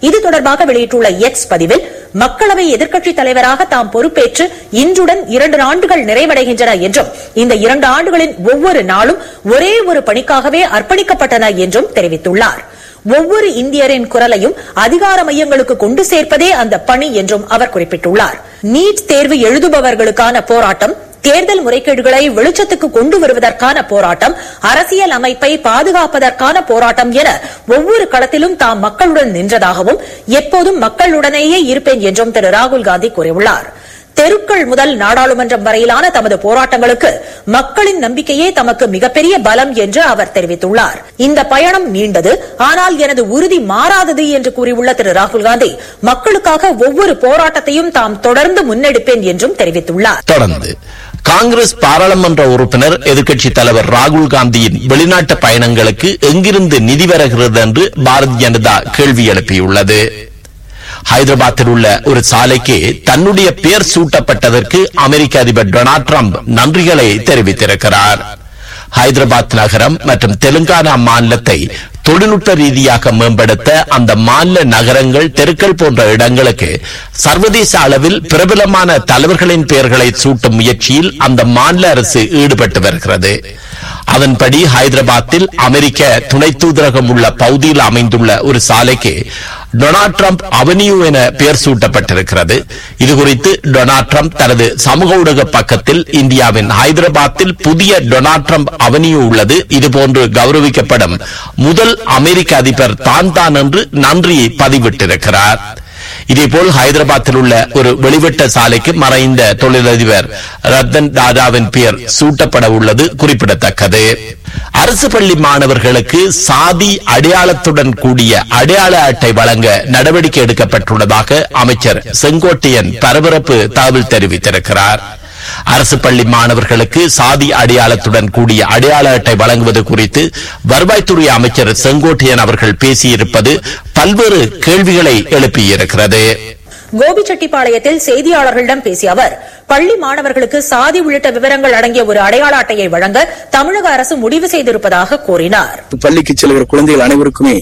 இது தொடர்பாக வெளியிட்டுள்ள எக்ஸ் பதிவில் மக்களவை எதிர்க்கட்சித் தலைவராக தாம் பொறுப்பேற்று இன்றுடன் இரண்டு ஆண்டுகள் நிறைவடைகின்றன என்றும் இந்த இரண்டு ஆண்டுகளின் ஒவ்வொரு நாளும் ஒரே ஒரு பணிக்காகவே அர்ப்பணிக்கப்பட்டன என்றும் தெரிவித்துள்ளார் ஒவ்வொரு இந்தியரின் குரலையும் அதிகார மையங்களுக்கு கொண்டு சேர்ப்பதே அந்த பணி என்றும் அவர் குறிப்பிட்டுள்ளார் நீட் தேர்வு எழுதுபவர்களுக்கான போராட்டம் தேர்தல் முறைகேடுகளை வெளிச்சத்துக்கு கொண்டு வருவதற்கான போராட்டம் அரசியல் அமைப்பை பாதுகாப்பதற்கான போராட்டம் என ஒவ்வொரு களத்திலும் தாம் மக்களுடன் நின்றதாகவும் எப்போதும் மக்களுடனேயே இருப்பேன் என்றும் திரு ராகுல் காந்தி கூறியுள்ளார் தெருக்கள் முதல் நாடாளுமன்றம் வரையிலான தமது போராட்டங்களுக்கு மக்களின் நம்பிக்கையே தமக்கு மிகப்பெரிய பலம் என்று அவர் தெரிவித்துள்ளார் இந்த பயணம் நீண்டது ஆனால் எனது உறுதி மாறாதது என்று கூறியுள்ள திரு ராகுல் காந்தி மக்களுக்காக ஒவ்வொரு போராட்டத்தையும் தாம் தொடர்ந்து முன்னெடுப்பேன் என்றும் தெரிவித்துள்ளார் தொடர்ந்து காங்கிரஸ் பாராளுமன்ற உறுப்பினர் எதிர்க்கட்சித் தலைவர் ராகுல் காந்தியின் வெளிநாட்டு பயணங்களுக்கு எங்கிருந்து நிதி வருகிறது என்று பாரதிய ஜனதா கேள்வி எழுப்பியுள்ளது ஹைதராபாத்தில் உள்ள ஒரு சாலைக்கு தன்னுடைய பெயர் சூட்டப்பட்டதற்கு அமெரிக்க அதிபர் டொனால்ட் ட்ரம்ப் நன்றிகளை தெரிவித்திருக்கிறார் ஹைதராபாத் நகரம் மற்றும் தெலுங்கானா மாநிலத்தை தொழில்நுட்ப ரீதியாக மேம்படுத்த அந்த மாநில நகரங்கள் தெருக்கள் போன்ற இடங்களுக்கு சர்வதேச அளவில் பிரபலமான தலைவர்களின் பெயர்களை சூட்டும் முயற்சியில் அந்த மாநில அரசு ஈடுபட்டு வருகிறது அதன்படி ஹைதராபாத்தில் அமெரிக்க துணை தூதரகம் உள்ள பகுதியில் அமைந்துள்ள ஒரு சாலைக்கு டொனால்ட் ட்ரம்ப் அவென்யூ என பெயர் சூட்டப்பட்டிருக்கிறது இதுகுறித்து டொனால்ட் ட்ரம்ப் தனது சமூக ஊடக பக்கத்தில் இந்தியாவின் ஹைதராபாத்தில் புதிய டொனால்ட் ட்ரம்ப் அவென்யூ உள்ளது இதுபோன்று கௌரவிக்கப்படும் முதல் அமெரிக்க அதிபர் தான் தான் என்று நன்றியை பதிவிட்டிருக்கிறார் இதேபோல் ஹைதராபாத்தில் உள்ள ஒரு வெளிவட்ட சாலைக்கு மறைந்த தொழிலதிபர் ரத்தன் டாடாவின் பெயர் சூட்டப்பட உள்ளது குறிப்பிடத்தக்கது அரசு பள்ளி மாணவர்களுக்கு சாதி அடையாளத்துடன் கூடிய அடையாள அட்டை வழங்க நடவடிக்கை எடுக்கப்பட்டுள்ளதாக அமைச்சர் செங்கோட்டையன் பரபரப்பு தகவல் தெரிவித்திருக்கிறார் அரசு பள்ளி மாணவர்களுக்கு சாதி அடையாளத்துடன் கூடிய அடையாள அட்டை வழங்குவது குறித்து வருவாய்த்துறை அமைச்சர் செங்கோட்டையன் அவர்கள் பேசியிருப்பது பல்வேறு கேள்விகளை எழுப்பியிருக்கிறது கோபிச்செட்டிப்பாளையத்தில் செய்தியாளர்களிடம் பேசிய அவர் பள்ளி மாணவர்களுக்கு சாதி உள்ளிட்ட விவரங்கள் அடங்கிய ஒரு அடையாள அட்டையை வழங்க தமிழக அரசு முடிவு செய்திருப்பதாக கூறினார் பள்ளிக்கு செல்கிற குழந்தைகள் அனைவருக்குமே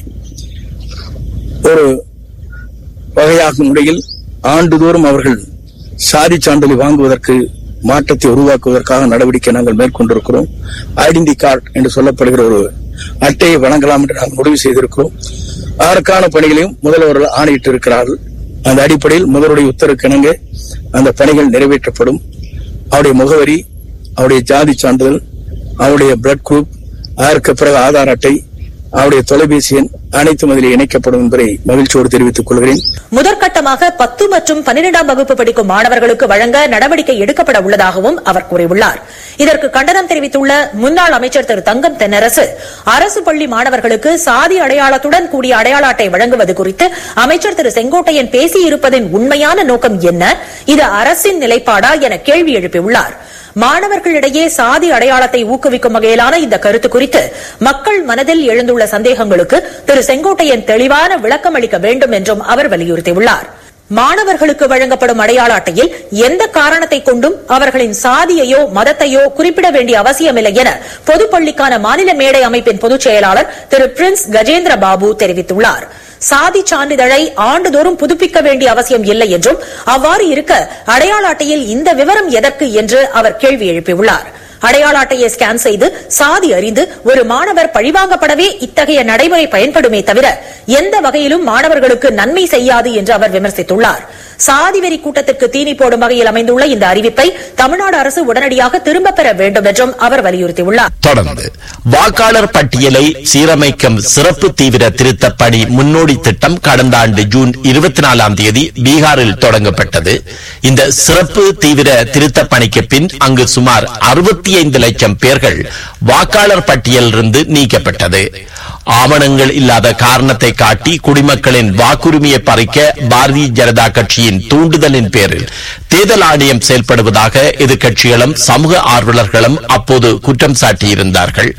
ஒரு வகையாகும் முறையில் ஆண்டுதோறும் அவர்கள் சாதி சான்றிதழை வாங்குவதற்கு மாற்றத்தை உருவாக்குவதற்காக நடவடிக்கை நாங்கள் மேற்கொண்டிருக்கிறோம் ஐடென்டி கார்டு என்று சொல்லப்படுகிற ஒரு அட்டையை வழங்கலாம் என்று நாங்கள் முடிவு செய்திருக்கிறோம் அதற்கான பணிகளையும் முதல்வர்கள் ஆணையிட்டு இருக்கிறார்கள் அந்த அடிப்படையில் முதல்வருடைய உத்தரவுக்கிணங்க அந்த பணிகள் நிறைவேற்றப்படும் அவருடைய முகவரி அவருடைய ஜாதி சான்றிதழ் அவருடைய பிளட் குரூப் அதற்கு பிறகு ஆதார் அட்டை அவருடைய தொலைபேசி எண் அனைத்தும் அதில் இணைக்கப்படும் என்பதை மகிழ்ச்சியோடு தெரிவித்துக் கொள்கிறேன் முதற்கட்டமாக பத்து மற்றும் பன்னிரெண்டாம் வகுப்பு படிக்கும் மாணவர்களுக்கு வழங்க நடவடிக்கை எடுக்கப்பட உள்ளதாகவும் அவர் கூறியுள்ளார் இதற்கு கண்டனம் தெரிவித்துள்ள முன்னாள் அமைச்சர் திரு தங்கம் தென்னரசு அரசு பள்ளி மாணவர்களுக்கு சாதி அடையாளத்துடன் கூடிய அடையாள அட்டை வழங்குவது குறித்து அமைச்சர் திரு செங்கோட்டையன் பேசியிருப்பதின் உண்மையான நோக்கம் என்ன இது அரசின் நிலைப்பாடா என கேள்வி எழுப்பியுள்ளார் மாணவர்களிடையே சாதி அடையாளத்தை ஊக்குவிக்கும் வகையிலான இந்த கருத்து குறித்து மக்கள் மனதில் எழுந்துள்ள சந்தேகங்களுக்கு திரு செங்கோட்டையன் தெளிவான விளக்கம் அளிக்க வேண்டும் என்றும் அவர் வலியுறுத்தியுள்ளார் மாணவர்களுக்கு வழங்கப்படும் அடையாள அட்டையில் எந்த காரணத்தை கொண்டும் அவர்களின் சாதியையோ மதத்தையோ குறிப்பிட வேண்டிய அவசியமில்லை என பொதுப்பள்ளிக்கான மாநில மேடை அமைப்பின் பொதுச் செயலாளர் திரு பிரின்ஸ் கஜேந்திர பாபு தெரிவித்துள்ளார் சாதி சான்றிதழை ஆண்டுதோறும் புதுப்பிக்க வேண்டிய அவசியம் இல்லை என்றும் அவ்வாறு இருக்க அடையாள அட்டையில் இந்த விவரம் எதற்கு என்று அவர் கேள்வி எழுப்பியுள்ளார் அடையாள அட்டையை ஸ்கேன் செய்து சாதி அறிந்து ஒரு மாணவர் பழிவாங்கப்படவே இத்தகைய நடைமுறை பயன்படுமே தவிர எந்த வகையிலும் மாணவர்களுக்கு நன்மை செய்யாது என்று அவர் விமர்சித்துள்ளார் சாதி வெறி கூட்டத்திற்கு தீனி போடும் வகையில் அமைந்துள்ள இந்த அறிவிப்பை தமிழ்நாடு அரசு உடனடியாக திரும்பப் பெற வேண்டும் என்றும் அவர் வலியுறுத்தியுள்ளார் தொடர்ந்து வாக்காளர் பட்டியலை சீரமைக்கும் சிறப்பு தீவிர திருத்தப் பணி முன்னோடி திட்டம் கடந்த ஆண்டு ஜூன் இருபத்தி நாலாம் தேதி பீகாரில் தொடங்கப்பட்டது இந்த சிறப்பு தீவிர திருத்தப் பணிக்கு பின் அங்கு சுமார் அறுபத்தி ஐந்து லட்சம் பேர்கள் வாக்காளர் பட்டியலிருந்து நீக்கப்பட்டது ஆவணங்கள் இல்லாத காரணத்தை காட்டி குடிமக்களின் வாக்குரிமையை பறிக்க பாரதிய ஜனதா கட்சியின் தூண்டுதலின் பேரில் தேர்தல் ஆணையம் செயல்படுவதாக எதிர்க்கட்சிகளும் சமூக ஆர்வலர்களும் அப்போது குற்றம் சாட்டியிருந்தார்கள்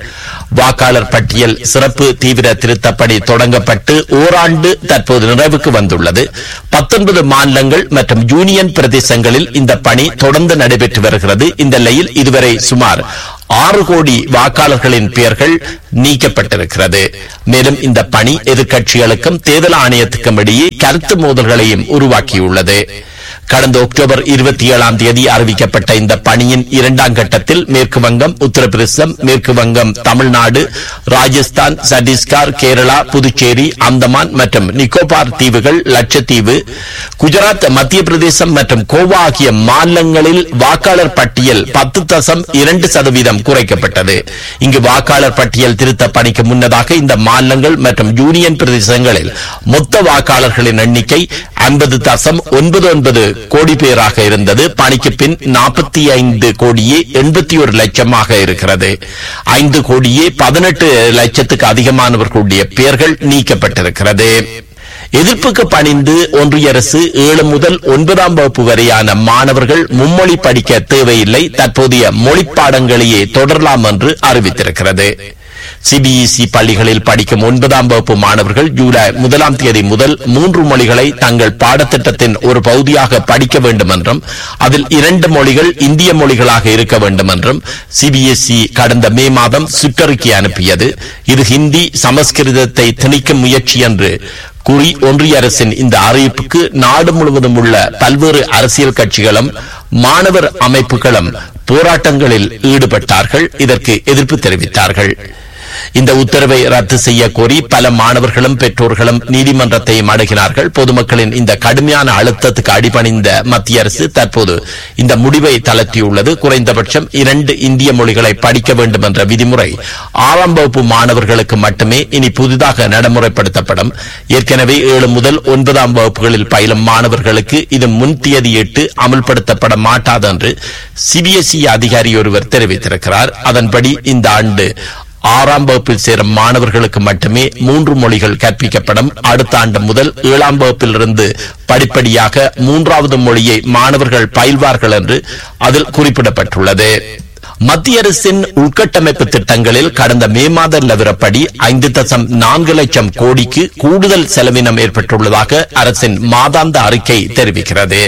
வாக்காளர் பட்டியல் சிறப்பு தீவிர திருத்தப்பணி தொடங்கப்பட்டு ஓராண்டு தற்போது நிறைவுக்கு வந்துள்ளது பத்தொன்பது மாநிலங்கள் மற்றும் யூனியன் பிரதேசங்களில் இந்த பணி தொடர்ந்து நடைபெற்று வருகிறது இந்த நிலையில் இதுவரை சுமார் ஆறு கோடி வாக்காளர்களின் பெயர்கள் நீக்கப்பட்டிருக்கிறது மேலும் இந்த பணி எதிர்க்கட்சிகளுக்கும் தேர்தல் ஆணையத்துக்கும் இடையே கருத்து மோதல்களையும் உருவாக்கியுள்ளது கடந்த அக்டோபர் இருபத்தி ஏழாம் தேதி அறிவிக்கப்பட்ட இந்த பணியின் இரண்டாம் கட்டத்தில் மேற்கு வங்கம் உத்தரப்பிரதேசம் மேற்கு வங்கம் தமிழ்நாடு ராஜஸ்தான் சத்தீஸ்கர் கேரளா புதுச்சேரி அந்தமான் மற்றும் நிக்கோபார் தீவுகள் லட்சத்தீவு குஜராத் மத்திய பிரதேசம் மற்றும் கோவா ஆகிய மாநிலங்களில் வாக்காளர் பட்டியல் பத்து தசம் இரண்டு சதவீதம் குறைக்கப்பட்டது இங்கு வாக்காளர் பட்டியல் திருத்த பணிக்கு முன்னதாக இந்த மாநிலங்கள் மற்றும் யூனியன் பிரதேசங்களில் மொத்த வாக்காளர்களின் எண்ணிக்கை ஐம்பது தசம் ஒன்பது ஒன்பது கோடி பேராக இருந்தது பணிக்கு பின் நாற்பத்தி ஐந்து கோடியே எண்பத்தி ஒரு லட்சமாக இருக்கிறது ஐந்து கோடியே பதினெட்டு லட்சத்துக்கு அதிகமானவர்களுடைய பெயர்கள் நீக்கப்பட்டிருக்கிறது எதிர்ப்புக்கு பணிந்து ஒன்றிய அரசு ஏழு முதல் ஒன்பதாம் வகுப்பு வரையான மாணவர்கள் மும்மொழி படிக்க தேவையில்லை தற்போதைய மொழிப்பாடங்களையே தொடரலாம் என்று அறிவித்திருக்கிறது சிபிஎஸ்இ பள்ளிகளில் படிக்கும் ஒன்பதாம் வகுப்பு மாணவர்கள் ஜூலை முதலாம் தேதி முதல் மூன்று மொழிகளை தங்கள் பாடத்திட்டத்தின் ஒரு பகுதியாக படிக்க வேண்டும் என்றும் அதில் இரண்டு மொழிகள் இந்திய மொழிகளாக இருக்க வேண்டும் என்றும் சிபிஎஸ்இ கடந்த மே மாதம் சுற்றறிக்கை அனுப்பியது இது ஹிந்தி சமஸ்கிருதத்தை திணிக்கும் முயற்சி என்று கூறி ஒன்றிய அரசின் இந்த அறிவிப்புக்கு நாடு முழுவதும் உள்ள பல்வேறு அரசியல் கட்சிகளும் மாணவர் அமைப்புகளும் போராட்டங்களில் ஈடுபட்டார்கள் இதற்கு எதிர்ப்பு தெரிவித்தார்கள் இந்த உத்தரவை ரத்து செய்ய கோரி பல மாணவர்களும் பெற்றோர்களும் நீதிமன்றத்தையும் அணுகினார்கள் பொதுமக்களின் இந்த கடுமையான அழுத்தத்துக்கு அடிபணிந்த மத்திய அரசு தற்போது இந்த முடிவை தளர்த்தியுள்ளது குறைந்தபட்சம் இரண்டு இந்திய மொழிகளை படிக்க வேண்டும் என்ற விதிமுறை ஆறாம் வகுப்பு மாணவர்களுக்கு மட்டுமே இனி புதிதாக நடைமுறைப்படுத்தப்படும் ஏற்கனவே ஏழு முதல் ஒன்பதாம் வகுப்புகளில் பயிலும் மாணவர்களுக்கு இது முன் தேதியிட்டு அமல்படுத்தப்பட மாட்டாது என்று சிபிஎஸ்இ அதிகாரி ஒருவர் தெரிவித்திருக்கிறார் அதன்படி இந்த ஆண்டு ஆறாம் வகுப்பில் சேரும் மாணவர்களுக்கு மட்டுமே மூன்று மொழிகள் கற்பிக்கப்படும் அடுத்த ஆண்டு முதல் ஏழாம் வகுப்பிலிருந்து படிப்படியாக மூன்றாவது மொழியை மாணவர்கள் பயில்வார்கள் என்று அதில் குறிப்பிடப்பட்டுள்ளது மத்திய அரசின் உள்கட்டமைப்பு திட்டங்களில் கடந்த மே மாத நிலவரப்படி ஐந்து தசம் நான்கு லட்சம் கோடிக்கு கூடுதல் செலவினம் ஏற்பட்டுள்ளதாக அரசின் மாதாந்த அறிக்கை தெரிவிக்கிறது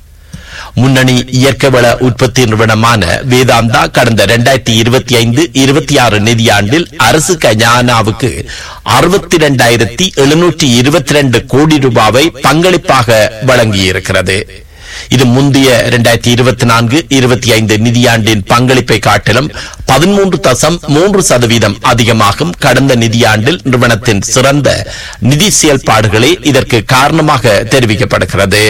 முன்னணி இயற்கை வள உற்பத்தி நிறுவனமான வேதாந்தா கடந்த இரண்டாயிரத்தி இருபத்தி ஐந்து இருபத்தி ஆறு நிதியாண்டில் அரசு கஜானாவுக்கு அறுபத்தி இரண்டாயிரத்தி எழுநூற்றி இருபத்தி ரெண்டு கோடி ரூபாவை பங்களிப்பாக வழங்கியிருக்கிறது இது முந்தைய இரண்டாயிரத்தி இருபத்தி நான்கு இருபத்தி ஐந்து நிதியாண்டின் பங்களிப்பை காட்டிலும் பதிமூன்று தசம் மூன்று சதவீதம் அதிகமாகும் கடந்த நிதியாண்டில் நிறுவனத்தின் சிறந்த நிதி செயல்பாடுகளே இதற்கு காரணமாக தெரிவிக்கப்படுகிறது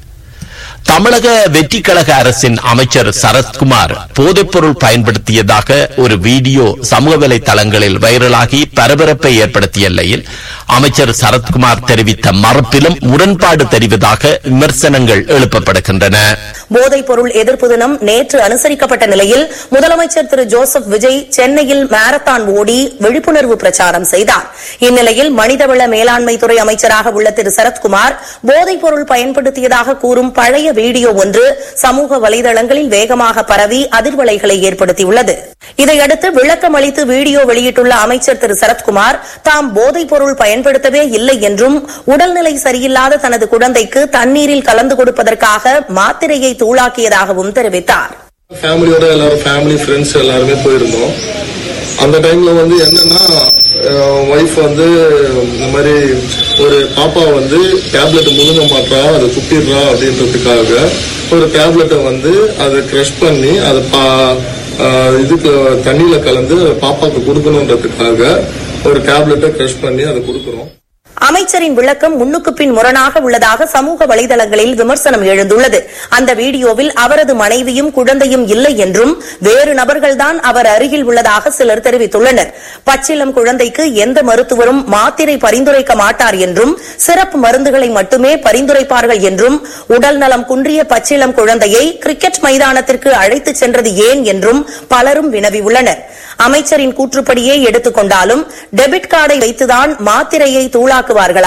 தமிழக வெற்றி கழக அரசின் அமைச்சர் சரத்குமார் போதைப்பொருள் பயன்படுத்தியதாக ஒரு வீடியோ சமூக வலைதளங்களில் வைரலாகி பரபரப்பை ஏற்படுத்திய நிலையில் அமைச்சர் சரத்குமார் தெரிவித்த மறுப்பிலும் முரண்பாடு தெரிவதாக விமர்சனங்கள் எழுப்பப்படுகின்றன போதைப் பொருள் எதிர்ப்பு தினம் நேற்று அனுசரிக்கப்பட்ட நிலையில் முதலமைச்சர் திரு ஜோசப் விஜய் சென்னையில் மாரத்தான் ஓடி விழிப்புணர்வு பிரச்சாரம் செய்தார் இந்நிலையில் மனிதவள மேலாண்மை துறை அமைச்சராக உள்ள திரு சரத்குமார் போதைப் பொருள் பயன்படுத்தியதாக கூறும் பழைய வீடியோ ஒன்று சமூக வலைதளங்களில் வேகமாக பரவி அதிர்வலைகளை ஏற்படுத்தியுள்ளது இதையடுத்து விளக்கம் அளித்து வீடியோ வெளியிட்டுள்ள அமைச்சர் திரு சரத்குமார் தாம் போதைப் பொருள் பயன்படுத்தவே இல்லை என்றும் உடல்நிலை சரியில்லாத தனது குழந்தைக்கு தண்ணீரில் கலந்து கொடுப்பதற்காக மாத்திரையை தூளாக்கியதாகவும் தெரிவித்தார் ஃபேமிலியோட எல்லாரும் ஃபேமிலி ஃப்ரெண்ட்ஸ் எல்லாருமே போயிருந்தோம் அந்த டைம்ல வந்து என்னன்னா ஒய்ஃப் வந்து இந்த மாதிரி ஒரு பாப்பா வந்து டேப்லெட் முழுங்க மாட்டா அதை துப்பிடுறா அப்படின்றதுக்காக ஒரு டேப்லெட்டை வந்து அதை க்ரஷ் பண்ணி அதை பா ஆஹ் இதுக்கு தண்ணியில கலந்து பாப்பாக்கு கொடுக்கணுன்றதுக்காக ஒரு டேப்லெட்டை க்ரஷ் பண்ணி அதை கொடுக்குறோம் அமைச்சரின் விளக்கம் முன்னுக்கு பின் முரணாக உள்ளதாக சமூக வலைதளங்களில் விமர்சனம் எழுந்துள்ளது அந்த வீடியோவில் அவரது மனைவியும் குழந்தையும் இல்லை என்றும் வேறு நபர்கள்தான் அவர் அருகில் உள்ளதாக சிலர் தெரிவித்துள்ளனர் பச்சிளம் குழந்தைக்கு எந்த மருத்துவரும் மாத்திரை பரிந்துரைக்க மாட்டார் என்றும் சிறப்பு மருந்துகளை மட்டுமே பரிந்துரைப்பார்கள் என்றும் உடல் நலம் குன்றிய பச்சிளம் குழந்தையை கிரிக்கெட் மைதானத்திற்கு அழைத்துச் சென்றது ஏன் என்றும் பலரும் வினவியுள்ளனர் அமைச்சரின் கூற்றுப்படியே எடுத்துக் கொண்டாலும் டெபிட் கார்டை வைத்துதான் மாத்திரையை தூளாக்குவார்களா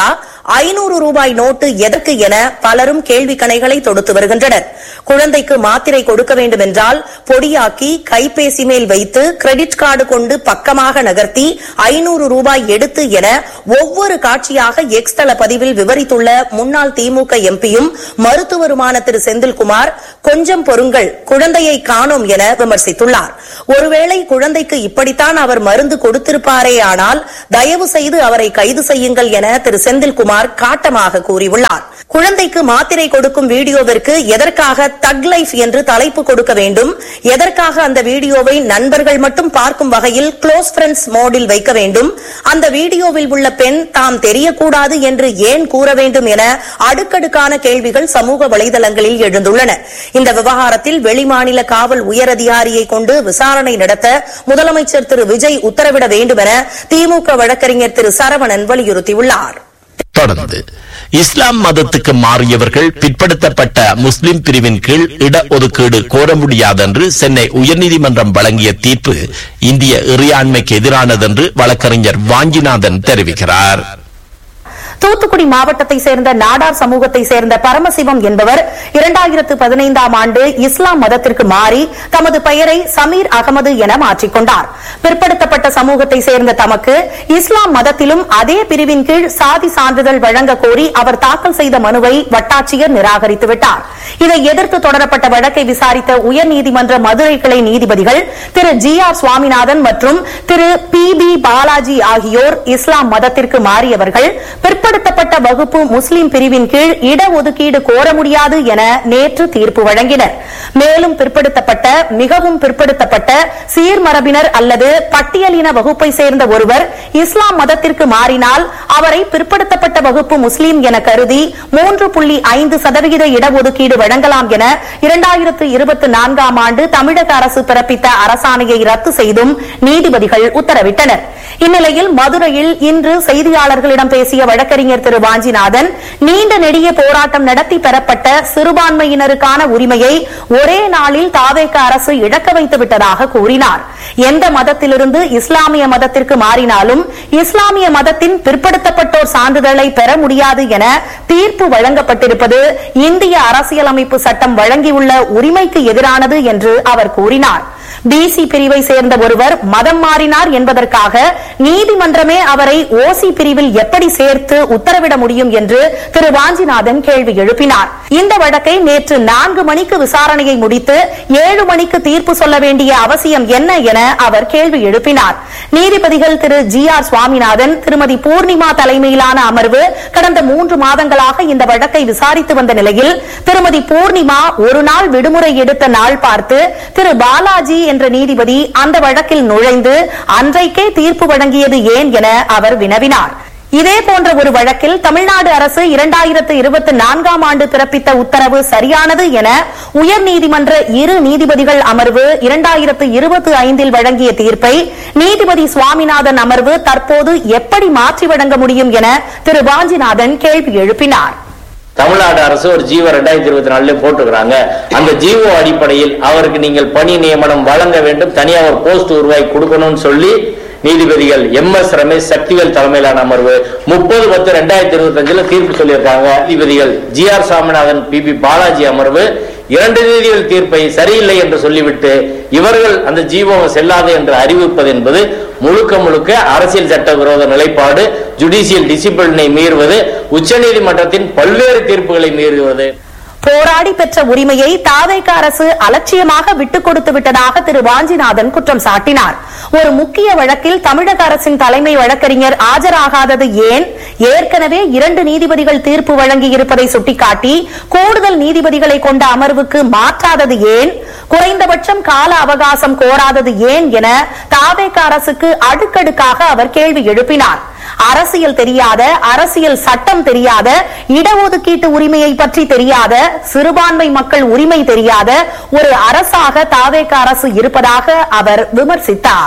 ஐநூறு ரூபாய் நோட்டு எதற்கு என பலரும் கேள்வி கணைகளை தொடுத்து வருகின்றனர் குழந்தைக்கு மாத்திரை கொடுக்க வேண்டும் என்றால் பொடியாக்கி கைபேசி மேல் வைத்து கிரெடிட் கார்டு கொண்டு பக்கமாக நகர்த்தி ஐநூறு ரூபாய் எடுத்து என ஒவ்வொரு காட்சியாக எக்ஸ் தள பதிவில் விவரித்துள்ள முன்னாள் திமுக எம்பியும் மருத்துவருமான திரு செந்தில்குமார் கொஞ்சம் பொறுங்கள் குழந்தையை காணோம் என விமர்சித்துள்ளார் ஒருவேளை குழந்தைக்கு இப்படித்தான் அவர் மருந்து கொடுத்திருப்பாரே ஆனால் தயவு செய்து அவரை கைது செய்யுங்கள் என திரு செந்தில்குமார் காட்டமாக கூறியுள்ளார் குழந்தைக்கு மாத்திரை கொடுக்கும் வீடியோவிற்கு எதற்காக தக் லைஃப் என்று தலைப்பு கொடுக்க வேண்டும் எதற்காக அந்த வீடியோவை நண்பர்கள் மட்டும் பார்க்கும் வகையில் க்ளோஸ் ஃப்ரெண்ட்ஸ் மோடில் வைக்க வேண்டும் அந்த வீடியோவில் உள்ள பெண் தாம் தெரியக்கூடாது என்று ஏன் கூற வேண்டும் என அடுக்கடுக்கான கேள்விகள் சமூக வலைதளங்களில் எழுந்துள்ளன இந்த விவகாரத்தில் வெளிமாநில காவல் உயரதிகாரியை கொண்டு விசாரணை நடத்த முதலமைச்சர் திரு விஜய் உத்தரவிட வேண்டும் என திமுக வழக்கறிஞர் திரு சரவணன் வலியுறுத்தியுள்ளார் தொடர்ந்து இஸ்லாம் மதத்துக்கு மாறியவர்கள் பிற்படுத்தப்பட்ட முஸ்லிம் பிரிவின் கீழ் இடஒதுக்கீடு கோர முடியாது என்று சென்னை உயர்நீதிமன்றம் வழங்கிய தீர்ப்பு இந்திய இறையாண்மைக்கு எதிரானது என்று வழக்கறிஞர் வாஞ்சிநாதன் தெரிவிக்கிறார் தூத்துக்குடி மாவட்டத்தை சேர்ந்த நாடார் சமூகத்தை சேர்ந்த பரமசிவம் என்பவர் இரண்டாயிரத்து பதினைந்தாம் ஆண்டு இஸ்லாம் மதத்திற்கு மாறி தமது பெயரை சமீர் அகமது என மாற்றிக்கொண்டார் பிற்படுத்தப்பட்ட சமூகத்தை சேர்ந்த தமக்கு இஸ்லாம் மதத்திலும் அதே பிரிவின் கீழ் சாதி சான்றிதழ் வழங்க கோரி அவர் தாக்கல் செய்த மனுவை வட்டாட்சியர் நிராகரித்துவிட்டார் இதை எதிர்த்து தொடரப்பட்ட வழக்கை விசாரித்த உயர்நீதிமன்ற மதுரை கிளை நீதிபதிகள் திரு ஜி ஆர் சுவாமிநாதன் மற்றும் திரு பி பி பாலாஜி ஆகியோர் இஸ்லாம் மதத்திற்கு மாறியவர்கள் பிற்படுத்தப்பட்ட வகுப்பு முஸ்லிம் பிரிவின் கீழ் இடஒதுக்கீடு கோர முடியாது என நேற்று தீர்ப்பு வழங்கினர் மேலும் பிற்படுத்தப்பட்ட மிகவும் பிற்படுத்தப்பட்ட சீர்மரபினர் அல்லது பட்டியலின வகுப்பை சேர்ந்த ஒருவர் இஸ்லாம் மதத்திற்கு மாறினால் அவரை பிற்படுத்தப்பட்ட வகுப்பு முஸ்லிம் என கருதி மூன்று புள்ளி ஐந்து சதவிகித இடஒதுக்கீடு வழங்கலாம் என இரண்டாயிரத்து இருபத்தி நான்காம் ஆண்டு தமிழக அரசு பிறப்பித்த அரசாணையை ரத்து செய்தும் நீதிபதிகள் உத்தரவிட்டனர் இந்நிலையில் மதுரையில் இன்று செய்தியாளர்களிடம் பேசிய வழக்கறிஞர் திரு வாஞ்சிநாதன் நீண்ட நெடிய போராட்டம் நடத்தி பெறப்பட்ட சிறுபான்மையினருக்கான உரிமையை ஒரே நாளில் தாவேக அரசு இழக்க வைத்து விட்டதாக கூறினார் எந்த மதத்திலிருந்து இஸ்லாமிய மதத்திற்கு மாறினாலும் இஸ்லாமிய மதத்தின் பிற்படுத்தப்பட்டோர் சான்றிதழை பெற முடியாது என தீர்ப்பு வழங்கப்பட்டிருப்பது இந்திய அரசியலமைப்பு சட்டம் வழங்கியுள்ள உரிமைக்கு எதிரானது என்று அவர் கூறினார் பிசி பிரிவை சேர்ந்த ஒருவர் மதம் மாறினார் என்பதற்காக நீதிமன்றமே அவரை ஓசி பிரிவில் எப்படி சேர்த்து உத்தரவிட முடியும் என்று திரு வாஞ்சிநாதன் கேள்வி எழுப்பினார் இந்த வழக்கை நேற்று நான்கு மணிக்கு விசாரணையை முடித்து ஏழு மணிக்கு தீர்ப்பு சொல்ல வேண்டிய அவசியம் என்ன என அவர் கேள்வி எழுப்பினார் நீதிபதிகள் திரு ஜி ஆர் சுவாமிநாதன் திருமதி பூர்ணிமா தலைமையிலான அமர்வு கடந்த மூன்று மாதங்களாக இந்த வழக்கை விசாரித்து வந்த நிலையில் திருமதி பூர்ணிமா ஒரு நாள் விடுமுறை எடுத்த நாள் பார்த்து திரு பாலாஜி என்ற நீதிபதி அந்த வழக்கில் நுழைந்து அன்றைக்கே தீர்ப்பு வழங்கியது ஏன் என அவர் வினவினார் இதே போன்ற ஒரு வழக்கில் தமிழ்நாடு அரசு இரண்டாயிரத்து இருபத்தி நான்காம் ஆண்டு பிறப்பித்த உத்தரவு சரியானது என உயர்நீதிமன்ற இரு நீதிபதிகள் அமர்வு இரண்டாயிரத்து இருபத்தி ஐந்தில் வழங்கிய தீர்ப்பை நீதிபதி சுவாமிநாதன் அமர்வு தற்போது எப்படி மாற்றி வழங்க முடியும் என திரு வாஞ்சிநாதன் கேள்வி எழுப்பினார் தமிழ்நாடு அரசு ஒரு ஜீவோ ரெண்டாயிரத்தி இருபத்தி நாலுல போட்டுக்கிறாங்க அந்த ஜீவோ அடிப்படையில் அவருக்கு நீங்கள் பணி நியமனம் வழங்க வேண்டும் தனியா ஒரு போஸ்ட் உருவாக்கி கொடுக்கணும்னு சொல்லி நீதிபதிகள் எம் எஸ் ரமேஷ் சக்திவேல் தலைமையிலான அமர்வு முப்பது பத்து ரெண்டாயிரத்தி இருபத்தி அஞ்சுல தீர்ப்பு சொல்லியிருக்காங்க நீதிபதிகள் G R Swaminathan P B Balaji அமர்வு இரண்டு நீதிகள் தீர்ப்பை சரியில்லை என்று சொல்லிவிட்டு இவர்கள் அந்த ஜீவோவை செல்லாது என்று அறிவிப்பது என்பது முழுக்க முழுக்க அரசியல் சட்ட விரோத நிலைப்பாடு ஜுடிஷியல் டிசிப்ளினை மீறுவது உச்சநீதிமன்றத்தின் பல்வேறு தீர்ப்புகளை மீறுவது போராடி பெற்ற உரிமையை தாவேக அரசு அலட்சியமாக விட்டுக் கொடுத்து விட்டதாக திரு வாஞ்சிநாதன் குற்றம் சாட்டினார் ஒரு முக்கிய வழக்கில் தமிழக அரசின் தலைமை வழக்கறிஞர் ஆஜராகாதது ஏன் ஏற்கனவே இரண்டு நீதிபதிகள் தீர்ப்பு வழங்கி இருப்பதை சுட்டிக்காட்டி கூடுதல் நீதிபதிகளை கொண்ட அமர்வுக்கு மாற்றாதது ஏன் குறைந்தபட்சம் கால அவகாசம் கோராதது ஏன் என தாவேக அரசுக்கு அடுக்கடுக்காக அவர் கேள்வி எழுப்பினார் அரசியல் தெரியாத அரசியல் சட்டம் தெரியாத இடஒதுக்கீட்டு உரிமையை பற்றி தெரியாத சிறுபான்மை மக்கள் உரிமை தெரியாத ஒரு அரசாக தாவேக அரசு இருப்பதாக அவர் விமர்சித்தார்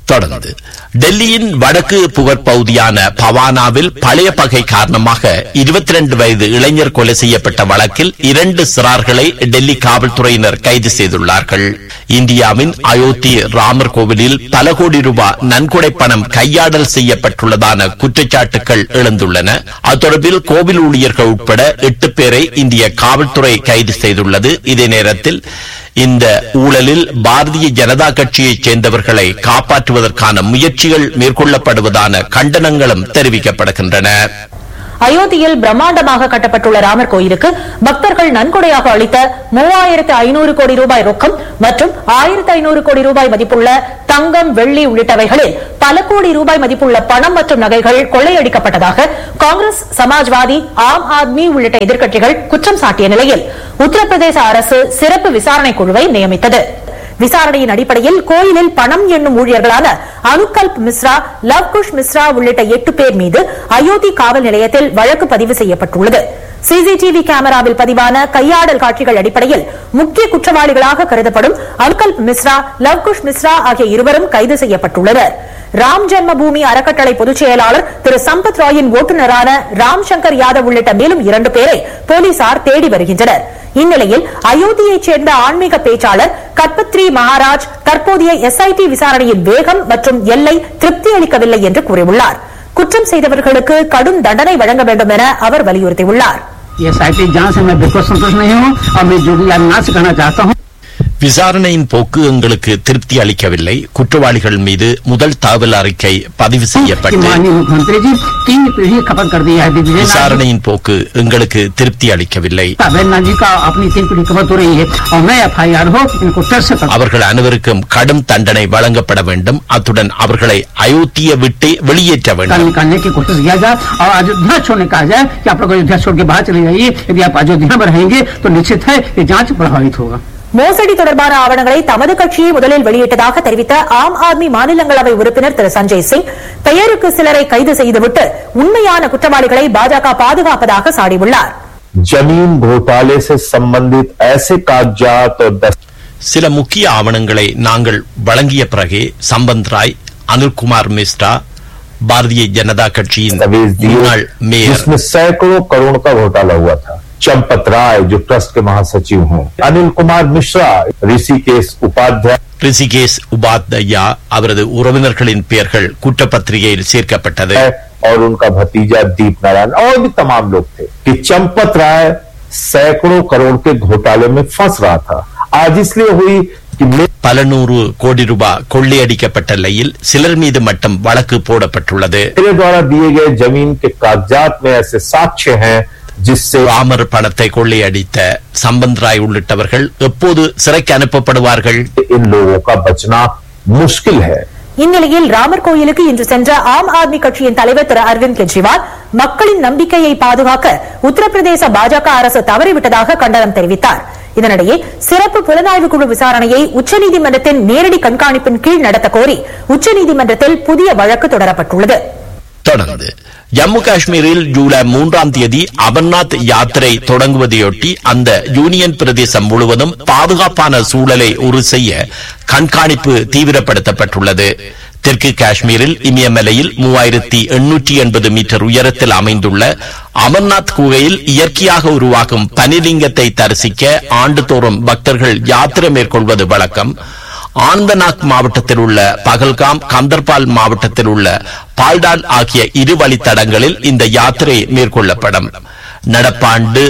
தொடர்ந்து டெல்லியின் வடக்கு புகர் பகுதியான பவானாவில் பழைய பகை காரணமாக இருபத்தி ரெண்டு வயது இளைஞர் கொலை செய்யப்பட்ட வழக்கில் இரண்டு சிறார்களை டெல்லி காவல்துறையினர் கைது செய்துள்ளார்கள் இந்தியாவின் அயோத்தி ராமர் கோவிலில் பல கோடி ரூபாய் நன்கொடை பணம் கையாடல் செய்யப்பட்டுள்ளதான குற்றச்சாட்டுகள் எழுந்துள்ளன அது தொடர்பில் கோவில் ஊழியர்கள் உட்பட எட்டு பேரை இந்திய காவல்துறை கைது செய்துள்ளது இதே நேரத்தில் இந்த ஊழலில் பாரதிய ஜனதா கட்சியைச் சேர்ந்தவர்களை காப்பாற்றுவதற்கான முயற்சிகள் மேற்கொள்ளப்படுவதான கண்டனங்களும் தெரிவிக்கப்படுகின்றன அயோத்தியில் பிரம்மாண்டமாக கட்டப்பட்டுள்ள ராமர் கோயிலுக்கு பக்தர்கள் நன்கொடையாக அளித்த மூவாயிரத்து ஐநூறு கோடி ரூபாய் ரொக்கம் மற்றும் ஆயிரத்து ஐநூறு கோடி ரூபாய் மதிப்புள்ள தங்கம் வெள்ளி உள்ளிட்டவைகளில் பல கோடி ரூபாய் மதிப்புள்ள பணம் மற்றும் நகைகள் கொள்ளையடிக்கப்பட்டதாக காங்கிரஸ் சமாஜ்வாதி ஆம் ஆத்மி உள்ளிட்ட எதிர்க்கட்சிகள் குற்றம் சாட்டிய நிலையில் உத்தரப்பிரதேச அரசு சிறப்பு விசாரணை குழுவை நியமித்தது விசாரணையின் அடிப்படையில் கோயிலில் பணம் எண்ணும் ஊழியர்களான அனுகல்ப் மிஸ்ரா லவ்குஷ் மிஸ்ரா உள்ளிட்ட எட்டு பேர் மீது அயோத்தி காவல் நிலையத்தில் வழக்கு பதிவு செய்யப்பட்டுள்ளது சிசிடிவி கேமராவில் பதிவான கையாடல் காட்சிகள் அடிப்படையில் முக்கிய குற்றவாளிகளாக கருதப்படும் அனுகல்ப் மிஸ்ரா லவ்குஷ் மிஸ்ரா ஆகிய இருவரும் கைது செய்யப்பட்டுள்ளனர் ராம் ஜென்ம பூமி அறக்கட்டளை பொதுச் செயலாளர் திரு சம்பத் ராயின் ஓட்டுநரான ராம் சங்கர் யாதவ் உள்ளிட்ட மேலும் இரண்டு பேரை போலீசார் தேடி வருகின்றனர் இந்நிலையில் அயோத்தியைச் சேர்ந்த ஆன்மீக பேச்சாளர் கற்பத்ரி மகாராஜ் தற்போதைய எஸ்ஐடி விசாரணையின் வேகம் மற்றும் எல்லை திருப்தி அளிக்கவில்லை என்று கூறியுள்ளார் குற்றம் செய்தவர்களுக்கு கடும் தண்டனை வழங்க வேண்டும் என அவர் வலியுறுத்தியுள்ளார் ये साइटिक जांच से मैं बिल्कुल संतुष्ट नहीं हूँ और मैं योगी आदित्यनाथ से कहना चाहता हूँ விசாரணையின் போக்கு எங்களுக்கு திருப்தி அளிக்கவில்லை குற்றவாளிகள் மீது முதல் தகவல் அறிக்கை பதிவு कि செய்யப்பட்டு माननीय मुख्यमंत्री जी तीन पीढ़ी खपत कर दी है दिग्विजय விசாரணையின் போக்கு எங்களுக்கு திருப்தி अளிக்கவில்லை नाथ जी का अपनी तीन पीढ़ी खपत हो रही है और मैं एफ आई आर हो इनको फिर से कर அவர்கள் அனைவருக்கும் கடும் தண்டனை வழங்கப்பட வேண்டும் அத்துடன் அவர்களை அயோத்தியை விட்டு வெளியேற்ற कल வேண்டும் निकालने की कोशिश किया जाए और अयोध्या छोड़ने कहा जाए कि आप लोग अयोध्या छोड़ के बाहर चले जाइए यदि आप अयोध्या में रहेंगे तो निश्चित है ये जांच प्रभावित होगा மோசடி தொடர்பான ஆவணங்களை தமது கட்சியே முதலில் வெளியிட்டதாக தெரிவித்த ஆம் ஆத்மி மாநிலங்களவை உறுப்பினர் திரு சஞ்சய் சிங் பெயருக்கு சிலரை கைது செய்துவிட்டு உண்மையான குற்றவாளிகளை பாஜக பாதுகாப்பதாக சாடியுள்ளார் जमीन घोटाले से संबंधित ऐसे कागजात और दस्तावेज சில முக்கிய ஆவணங்களை நாங்கள் வழங்கிய பிறகே சம்பந்த் ராய் அனில்குமார் மிஸ்ரா பாரதிய ஜனதா கட்சியின் முன்னாள் दिए மேயர் जिसमें सैकड़ों करोड़ का घोटाला हुआ था चंपत राय जो ट्रस्ट के महासचिव हैं अनिल कुमार मिश्रा ऋषिकेश उपाध्याय ரிஷிகேஷ் உபாத்யா அவரது உறவினர்களின் பெயர்கள் குற்றப்பத்திரிகையில் சேர்க்கப்பட்டது है और उनका भतीजा दीप नारायण और भी तमाम लोग थे कि चंपत राय सैकड़ों करोड़ के घोटाले में फंस रहा था आज इसलिए हुई कि मे- பல நூறு கோடி ரூபாய் கொள்ளையடிக்கப்பட்ட நிலையில் சிலர் மீது மட்டும் வழக்கு போடப்பட்டுள்ளது मेरे द्वारा दिए गए जमीन के कागजात में ऐसे साक्ष्य हैं जिससे ராமர் பணத்தை கொள்ளையடித்த சம்பந்த் ராய் உள்ளிட்டவர்கள் எப்போது சிறைக்கு அனுப்பப்படுவார்கள் इन लोगों का बचना मुश्किल है இந்நிலையில் ராமர் கோயிலுக்கு இன்று சென்ற ஆம் ஆத்மி கட்சியின் தலைவர் திரு அரவிந்த் கெஜ்ரிவால் மக்களின் நம்பிக்கையை பாதுகாக்க உத்தரப்பிரதேச பாஜக அரசு தவறிவிட்டதாக கண்டனம் தெரிவித்தார் இதனிடையே சிறப்பு புலனாய்வு குழு விசாரணையை உச்சநீதிமன்றத்தின் நேரடி கண்காணிப்பின் கீழ் நடத்த கோரி உச்சநீதிமன்றத்தில் புதிய வழக்கு தொடரப்பட்டுள்ளது தொடர்ந்து ஜம்மு காஷ்மீரில் ஜூலை மூன்றாம் தேதி அமர்நாத் யாத்திரை தொடங்குவதையொட்டி அந்த யூனியன் பிரதேசம் முழுவதும் பாதுகாப்பான சூழலை உறுதி செய்ய கண்காணிப்பு தீவிரப்படுத்தப்பட்டுள்ளது தெற்கு காஷ்மீரில் இமயமலையில் மூவாயிரத்தி எண்ணூற்றி எண்பது மீட்டர் உயரத்தில் அமைந்துள்ள அமர்நாத் குகையில் இயற்கையாக உருவாகும் பனிலிங்கத்தை தரிசிக்க ஆண்டுதோறும் பக்தர்கள் யாத்திரை மேற்கொள்வது வழக்கம் ஆனந்தநாக் மாவட்டத்தில் உள்ள பகல்காம் கந்தர்பால் மாவட்டத்தில் உள்ள பால்டால் ஆகிய இரு வழித்தடங்களில் இந்த யாத்திரை மேற்கொள்ளப்படும் நடப்பாண்டு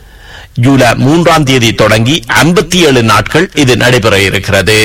ஜூலை மூன்றாம் தேதி தொடங்கி ஐம்பத்தி ஏழு நாட்கள் இது நடைபெற இருக்கிறது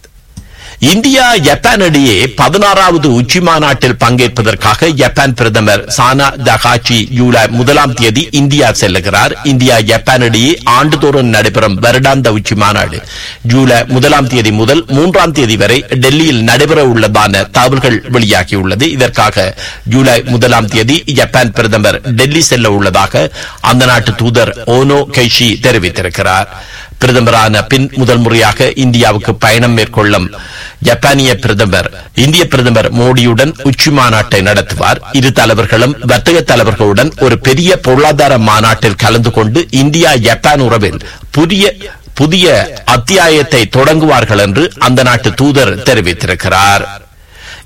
இந்தியா ஜப்பான் இடையே பதினாறாவது உச்சி மாநாட்டில் பங்கேற்பதற்காக ஜப்பான் பிரதமர் சானா தகாச்சி ஜூலை முதலாம் தேதி இந்தியா செல்லுகிறார் இந்தியா ஜப்பான் இடையே ஆண்டுதோறும் நடைபெறும் வருடாந்த உச்சி மாநாடு ஜூலை முதலாம் தேதி முதல் மூன்றாம் தேதி வரை டெல்லியில் நடைபெற உள்ளதான தகவல்கள் வெளியாகியுள்ளது இதற்காக ஜூலை முதலாம் தேதி ஜப்பான் பிரதமர் டெல்லி செல்ல உள்ளதாக அந்த நாட்டு தூதர் ஓனோ கெய்ஷி தெரிவித்திருக்கிறார் பிரதமரான பின் முதல் முறையாக இந்தியாவுக்கு பயணம் மேற்கொள்ளும் ஜப்பானிய பிரதமர் இந்திய பிரதமர் மோடியுடன் உச்சி மாநாட்டை நடத்துவார் இரு தலைவர்களும் வர்த்தக தலைவர்களுடன் ஒரு பெரிய பொருளாதார மாநாட்டில் கலந்து கொண்டு இந்தியா ஜப்பான் உறவில் புதிய புதிய அத்தியாயத்தை தொடங்குவார்கள் என்று அந்த நாட்டு தூதர் தெரிவித்திருக்கிறார்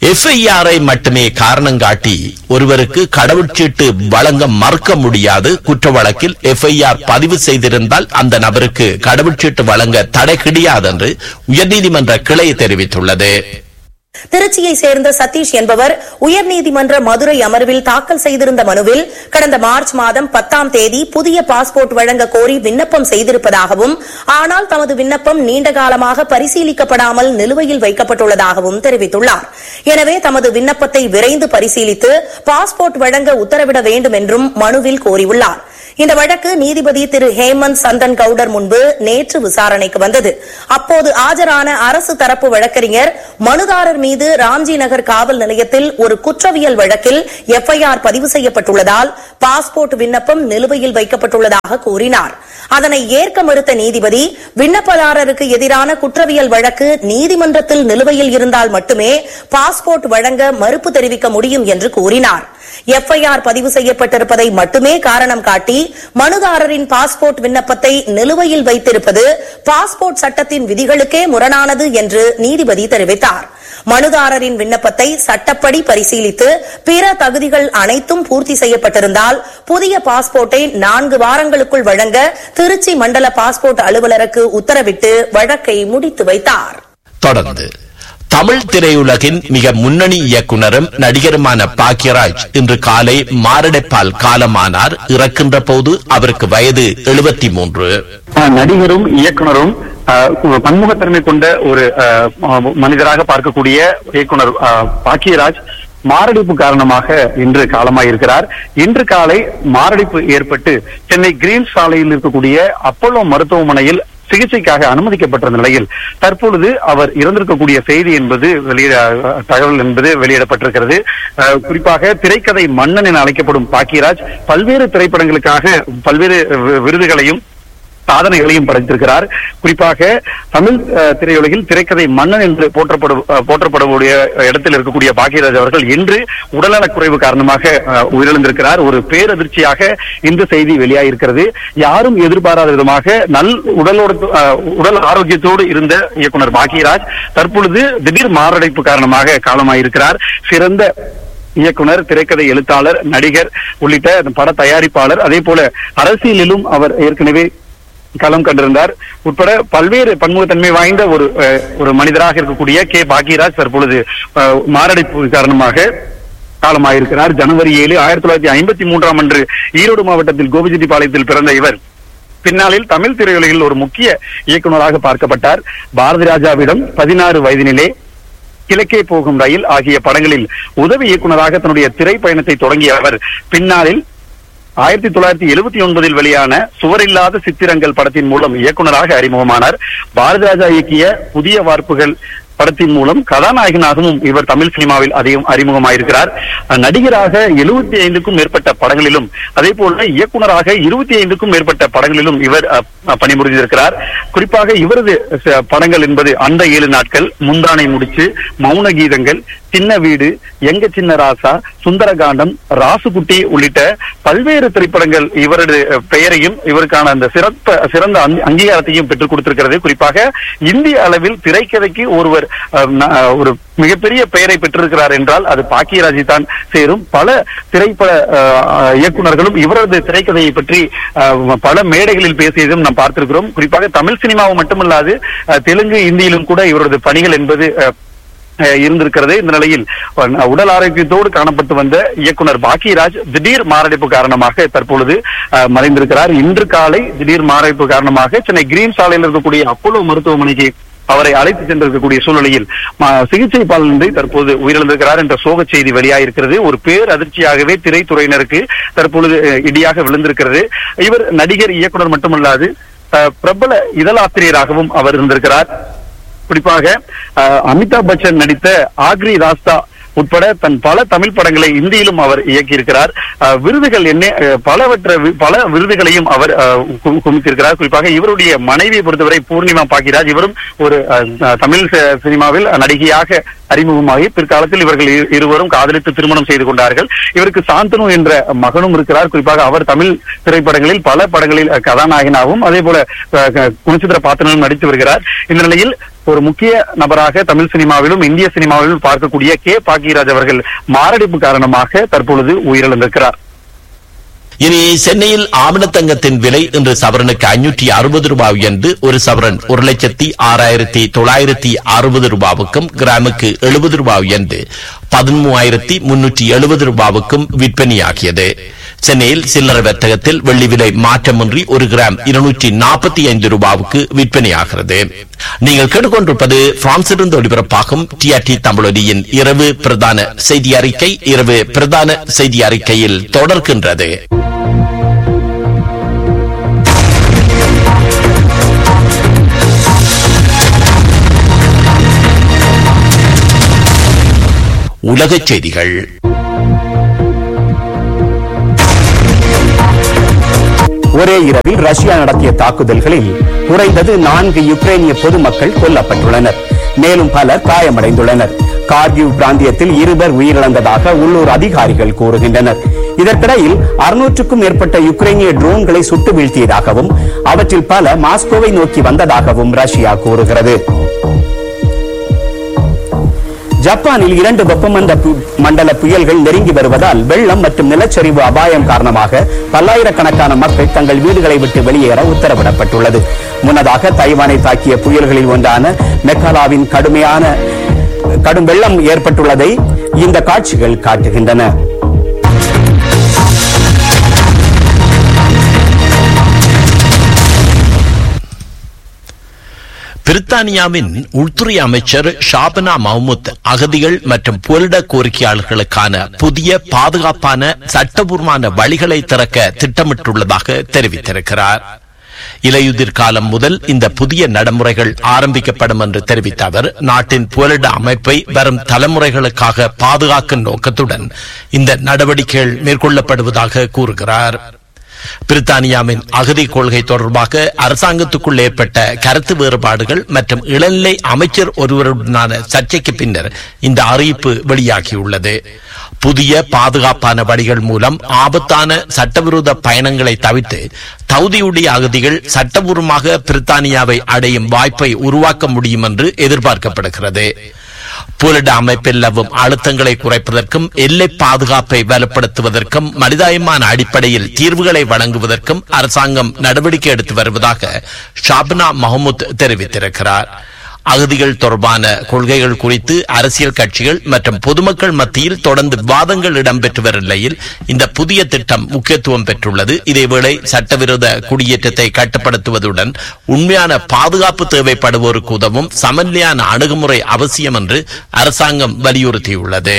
எஃப்ஐஆரை மட்டுமே காரணம் காட்டி ஒருவருக்கு கடவுச்சீட்டு வழங்க மறுக்க முடியாது குற்ற வழக்கில் எஃப்ஐஆர் பதிவு செய்திருந்தால் அந்த நபருக்கு கடவுச்சீட்டு வழங்க தடை கிடையாது என்று உயர்நீதிமன்ற கிளை தெரிவித்துள்ளது திருச்சியை சேர்ந்த சதீஷ் என்பவர் உயர்நீதிமன்ற மதுரை அமர்வில் தாக்கல் செய்திருந்த மனுவில் கடந்த மார்ச் மாதம் பத்தாம் தேதி புதிய பாஸ்போர்ட் வழங்க கோரி விண்ணப்பம் செய்திருப்பதாகவும் ஆனால் தமது விண்ணப்பம் நீண்ட காலமாக பரிசீலிக்கப்படாமல் நிலுவையில் வைக்கப்பட்டுள்ளதாகவும் தெரிவித்துள்ளார் எனவே தமது விண்ணப்பத்தை விரைந்து பரிசீலித்து பாஸ்போர்ட் வழங்க உத்தரவிட வேண்டும் என்றும் மனுவில் கோரியுள்ளார் இந்த வழக்கு நீதிபதி திரு ஹேமந்த் சந்தன் கவுடர் முன்பு நேற்று விசாரணைக்கு வந்தது அப்போது ஆஜரான அரசு தரப்பு வழக்கறிஞர் மனுதாரர் மீது ராம்ஜி நகர் காவல் நிலையத்தில் ஒரு குற்றவியல் வழக்கில் எஃப்ஐஆர் பதிவு செய்யப்பட்டுள்ளதால் பாஸ்போர்ட் விண்ணப்பம் நிலுவையில் வைக்கப்பட்டுள்ளதாக கூறினார் அதனை ஏற்க மறுத்த நீதிபதி விண்ணப்பதாரருக்கு எதிரான குற்றவியல் வழக்கு நீதிமன்றத்தில் நிலுவையில் இருந்தால் மட்டுமே பாஸ்போர்ட் வழங்க மறுப்பு தெரிவிக்க முடியும் என்று கூறினார் எஃப்ஐஆர் பதிவு செய்யப்பட்டிருப்பதை மட்டுமே காரணம் காட்டி மனுதாரரின் பாஸ்போர்ட் விண்ணப்பத்தை நிலுவையில் வைத்திருப்பது பாஸ்போர்ட் சட்டத்தின் விதிகளுக்கே முரணானது என்று நீதிபதி தெரிவித்தார் மனுதாரரின் விண்ணப்பத்தை சட்டப்படி பரிசீலித்து பிற தகுதிகள் அனைத்தும் பூர்த்தி செய்யப்பட்டிருந்தால் புதிய பாஸ்போர்ட்டை நான்கு வாரங்களுக்குள் வழங்க திருச்சி மண்டல பாஸ்போர்ட் அலுவலருக்கு உத்தரவிட்டு வழக்கை முடித்து வைத்தார் தொடர்ந்து தமிழ் திரையுலகின் மிக முன்னணி இயக்குனரும் நடிகருமான பாக்யராஜ் இன்று காலை மாரடைப்பால் காலமானார் இறக்கின்ற போது அவருக்கு வயது எழுபத்தி மூன்று நடிகரும் இயக்குனரும் அஹ், பன்முகத்தன்மை கொண்ட ஒரு அஹ், மனிதராக பார்க்கக்கூடிய இயக்குனர் அஹ், பாக்கியராஜ் மாரடைப்பு காரணமாக இன்று காலமாயிருக்கிறார் இன்று காலை மாரடைப்பு ஏற்பட்டு சென்னை கிரீன் சாலையில் இருக்கக்கூடிய அப்போலோ மருத்துவமனையில் சிகிச்சைக்காக அனுமதிக்கப்பட்டிருந்த நிலையில் தற்பொழுது அவர் இறந்திருக்கக்கூடிய செய்தி என்பது வெளியிட தகவல் என்பது வெளியிடப்பட்டிருக்கிறது அஹ், குறிப்பாக திரைக்கதை மன்னன் என அழைக்கப்படும் பாக்கியராஜ் பல்வேறு திரைப்படங்களுக்காக பல்வேறு வி- விருதுகளையும் சாதனைகளையும் படைத்திருக்கிறார் குறிப்பாக தமிழ் அஹ், திரையுலகில் திரைக்கதை மன்னன் என்று போற்றப்படும் அஹ், போற்றப்படக்கூடிய இடத்தில் இருக்கக்கூடிய பாக்கியராஜ் அவர்கள் இன்று உடல்நலக்குறைவு காரணமாக அஹ், உயிரிழந்திருக்கிறார் ஒரு பேரதிர்ச்சியாக இந்த செய்தி வெளியாகிருக்கிறது யாரும் எதிர்பாராத விதமாக நல் உடலோடு அஹ், உடல் ஆரோக்கியத்தோடு இருந்த இயக்குனர் பாக்கியராஜ் தற்பொழுது திடீர் மாரடைப்பு காரணமாக காலமாயிருக்கிறார் சிறந்த இயக்குனர் திரைக்கதை எழுத்தாளர் நடிகர் உள்ளிட்ட பட தயாரிப்பாளர் அதே போல அரசியலிலும் அவர் ஏற்கனவே களம் கண்டிருந்தார் உட்பட பல்வேறு பன்முகத்தன்மை வாய்ந்த ஒரு அஹ், ஒரு மனிதராக இருக்கக்கூடிய கே பாக்கியராஜ் தற்பொழுது அஹ், மாரடைப்பு காரணமாக காலமாயிருக்கிறார் ஜனவரி ஏழு ஆயிரத்தி தொள்ளாயிரத்தி ஐம்பத்தி மூன்றாம் அன்று ஈரோடு மாவட்டத்தில் கோபிச்செட்டிப்பாளையத்தில் பிறந்த இவர் பின்னாளில் தமிழ் திரையுலகில் ஒரு முக்கிய இயக்குநராக பார்க்கப்பட்டார் பாரதி ராஜாவிடம் பதினாறு வயதினிலே கிழக்கே போகும் ரயில் ஆகிய படங்களில் உதவி இயக்குநராக தன்னுடைய திரைப்பயணத்தை தொடங்கிய அவர் பின்னாளில் ஆயிரத்தி தொள்ளாயிரத்தி எழுபத்தி ஒன்பதில் வெளியான சுவரில்லாத சித்திரங்கள் படத்தின் மூலம் இயக்குனராக அறிமுகமானார் பாரதி ராஜா இயக்கிய புதிய வார்ப்புகள் படத்தின் மூலம் கதாநாயகனாகவும் இவர் தமிழ் சினிமாவில் அதிகம் அறிமுகமாயிருக்கிறார் நடிகராக எழுபத்தி ஐந்துக்கும் மேற்பட்ட படங்களிலும் அதே போல இயக்குனராக இருபத்தி ஐந்துக்கும் மேற்பட்ட படங்களிலும் இவர் அஹ், அஹ், பணிபுரிந்திருக்கிறார் குறிப்பாக இவரது ச- படங்கள் என்பது அந்த ஏழு நாட்கள் முந்தானை முடிச்சு மௌன கீதங்கள் சின்ன வீடு எங்க சின்ன ராசா சுந்தரகாண்டம் ராசுகுட்டி உள்ளிட்ட பல்வேறு திரைப்படங்கள் இவரது அஹ், பெயரையும் இவருக்கான அந்த சிறப்ப சிறந்த அங்கீ- அங்கீகாரத்தையும் பெற்றுக் கொடுத்திருக்கிறது குறிப்பாக இந்திய அளவில் திரைக்கதைக்கு ஒருவர் அஹ், ந- அஹ், ஒரு மிகப்பெரிய பெயரை பெற்றிருக்கிறார் என்றால் அது பாக்கியராஜி தான் சேரும் பல திரைப்பட அஹ், இயக்குனர்களும் இவரது திரைக்கதையை பற்றி அஹ், பல மேடைகளில் பேசியதும் நாம் பார்த்திருக்கிறோம் குறிப்பாக தமிழ் சினிமாவும் மட்டுமல்லாது அஹ், தெலுங்கு இந்தியிலும் கூட இவரது பணிகள் என்பது அஹ், அஹ் இருந்திருக்கிறது இந்த நிலையில் அஹ், உடல் ஆரோக்கியத்தோடு காணப்பட்டு வந்த இயக்குனர் பாக்கியராஜ் திடீர் மாரடைப்பு காரணமாக தற்பொழுது அஹ், மறைந்திருக்கிறார் இன்று காலை திடீர் மாரடைப்பு காரணமாக சென்னை கிரீன் சாலையில் இருக்கக்கூடிய அப்போலோ மருத்துவமனைக்கு அவரை அழைத்து சென்றிருக்கக்கூடிய சூழ்நிலையில் ம- சிகிச்சை பலனின்றி தற்போது உயிரிழந்திருக்கிறார் என்ற சோக செய்தி வெளியாயிருக்கிறது ஒரு பேர் அதிர்ச்சியாகவே திரைத்துறையினருக்கு தற்பொழுது அஹ், இடியாக விழுந்திருக்கிறது இவர் நடிகர் இயக்குனர் மட்டுமல்லாது அஹ், பிரபல இதழாசிரியராகவும் அவர் இருந்திருக்கிறார் குறிப்பாக அஹ், அமிதாப் பச்சன் நடித்த ஆக்ரி ராஸ்தா உட்பட தன் பல தமிழ் படங்களை இந்தியிலும் அவர் இயக்கியிருக்கிறார் அஹ், விருதுகள் என்ன அஹ், பலவற்ற வி- பல விருதுகளையும் அவர் அஹ், கு- குவித்திருக்கிறார் குறிப்பாக இவருடைய மனைவியை பொறுத்தவரை பூர்ணிமா பாக்கிராஜ் இவரும் ஒரு அஹ், அஹ், தமிழ் சி- சினிமாவில் நடிகையாக அறிமுகமாகி பிற்காலத்தில் இவர்கள் இரு- இருவரும் காதலித்து திருமணம் செய்து கொண்டார்கள் இவருக்கு சாந்தனு என்ற மகனும் இருக்கிறார் குறிப்பாக அவர் தமிழ் திரைப்படங்களில் பல படங்களில் அஹ், கதாநாயகனாகவும் அதே போல அஹ், க- குணச்சித்திர பாத்திரங்களும் நடித்து வருகிறார் இந்த நிலையில் ஒரு முக்கிய நபராக தமிழ் சினிமாவிலும் இந்திய சினிமாவிலும் பார்க்கக்கூடிய கே பாக்கியராஜ் அவர்கள் மாரடைப்பு காரணமாக தற்பொழுது உயிரிழந்திருக்கிறார் இனி சென்னையில் ஆவணத்தங்கத்தின் விலை இன்று சவரனுக்கு ஐநூற்றி அறுபது ரூபாய் என்று ஒரு சவரன் ஒரு லட்சத்தி ஆறாயிரத்தி தொள்ளாயிரத்தி அறுபது ரூபாவுக்கும் கிராமுக்கு எழுபது ரூபாய் என்று பதிமூவாயிரத்தி முன்னூற்றி எழுபது ரூபாவுக்கும் விற்பனையாகியது சென்னையில் சில்லறை வர்த்தகத்தில் வெள்ளி விலை மாற்றமின்றி ஒரு கிராம் இருநூற்றி நாற்பத்தி ஐந்து ரூபாவுக்கு விற்பனையாகிறது நீங்கள் கேட்டுக்கொண்டிருப்பது பிரான்சிலிருந்து ஒளிபரப்பாகும் டிஆர்டி தமிழொலியின் இரவு பிரதான செய்தி அறிக்கை இரவு பிரதான செய்தி அறிக்கையில் தொடர்கின்றது உலகச் செய்திகள் ஒரே இரவில் ரஷ்யா நடத்திய தாக்குதல்களில் குறைந்தது நான்கு யுக்ரைனிய பொதுமக்கள் கொல்லப்பட்டுள்ளனர் மேலும் பலர் காயமடைந்துள்ளனர் கார்கிவ் பிராந்தியத்தில் இருவர் உயிரிழந்ததாக உள்ளூர் அதிகாரிகள் கூறுகின்றனர் இதற்கிடையில் அறுநூற்றுக்கும் மேற்பட்ட யுக்ரைனிய ட்ரோன்களை சுட்டு வீழ்த்தியதாகவும் அவற்றில் பல மாஸ்கோவை நோக்கி வந்ததாகவும் ரஷ்யா கூறுகிறது ஜப்பானில் இரண்டு வெப்பமண்ட பு- மண்டல புயல்கள் நெருங்கி வருவதால் வெள்ளம் மற்றும் நிலச்சரிவு அபாயம் காரணமாக பல்லாயிரக்கணக்கான மக்கள் தங்கள் வீடுகளை விட்டு வெளியேற உத்தரவிடப்பட்டுள்ளது முன்னதாக தைவானை தாக்கிய புயல்களில் ஒன்றான மெக்காலாவின் கடுமையான கடும் வெள்ளம் ஏற்பட்டுள்ளதை இந்த காட்சிகள் காட்டுகின்றன பிரித்தானியாவின் உள்துறை அமைச்சர் ஷாபனா மஹ்முத் அகதிகள் மற்றும் புகலிட கோரிக்கையாளர்களுக்கான புதிய பாதுகாப்பான சட்டபூர்வமான வழிகளை திறக்க திட்டமிட்டுள்ளதாக தெரிவித்திருக்கிறார் இலையுதிர் காலம் முதல் இந்த புதிய நடைமுறைகள் ஆரம்பிக்கப்படும் என்று தெரிவித்த அவர் நாட்டின் புகலிட அமைப்பை வரும் தலைமுறைகளுக்காக பாதுகாக்கும் நோக்கத்துடன் இந்த நடவடிக்கைகள் மேற்கொள்ளப்படுவதாக கூறுகிறார் பிரித்தானியாவின் அகதி கொள்கை தொடர்பாக அரசாங்கத்துக்குள் ஏற்பட்ட கருத்து வேறுபாடுகள் மற்றும் இளநிலை அமைச்சர் ஒருவருடனான சர்ச்சைக்கு பின்னர் இந்த அறிவிப்பு வெளியாகியுள்ளது புதிய பாதுகாப்பான வழிகள் மூலம் ஆபத்தான சட்டவிரோத பயணங்களை தவிர்த்து தகுதியுடைய அகதிகள் சட்டபூர்வமாக பிரித்தானியாவை அடையும் வாய்ப்பை உருவாக்க முடியும் என்று எதிர்பார்க்கப்படுகிறது புலட அமைப்பில் நிலவும் அழுத்தங்களை குறைப்பதற்கும் எல்லை பாதுகாப்பை வலுப்படுத்துவதற்கும் மனிதாயமான அடிப்படையில் தீர்வுகளை வழங்குவதற்கும் அரசாங்கம் நடவடிக்கை எடுத்து வருவதாக ஷாப்னா மஹமூத் தெரிவித்திருக்கிறார் அகதிகள் தொடர்பான கொள்கைகள் குறித்து அரசியல் கட்சிகள் மற்றும் பொதுமக்கள் மத்தியில் தொடர்ந்து விவாதங்கள் இடம்பெற்று வரும் நிலையில் இந்த புதிய திட்டம் முக்கியத்துவம் பெற்றுள்ளது இதேவேளை சட்டவிரோத குடியேற்றத்தை கட்டுப்படுத்துவதுடன் உண்மையான பாதுகாப்பு தேவைப்படுவோருக்கு உதவும் சமநிலையான அணுகுமுறை அவசியம் என்று அரசாங்கம் வலியுறுத்தியுள்ளது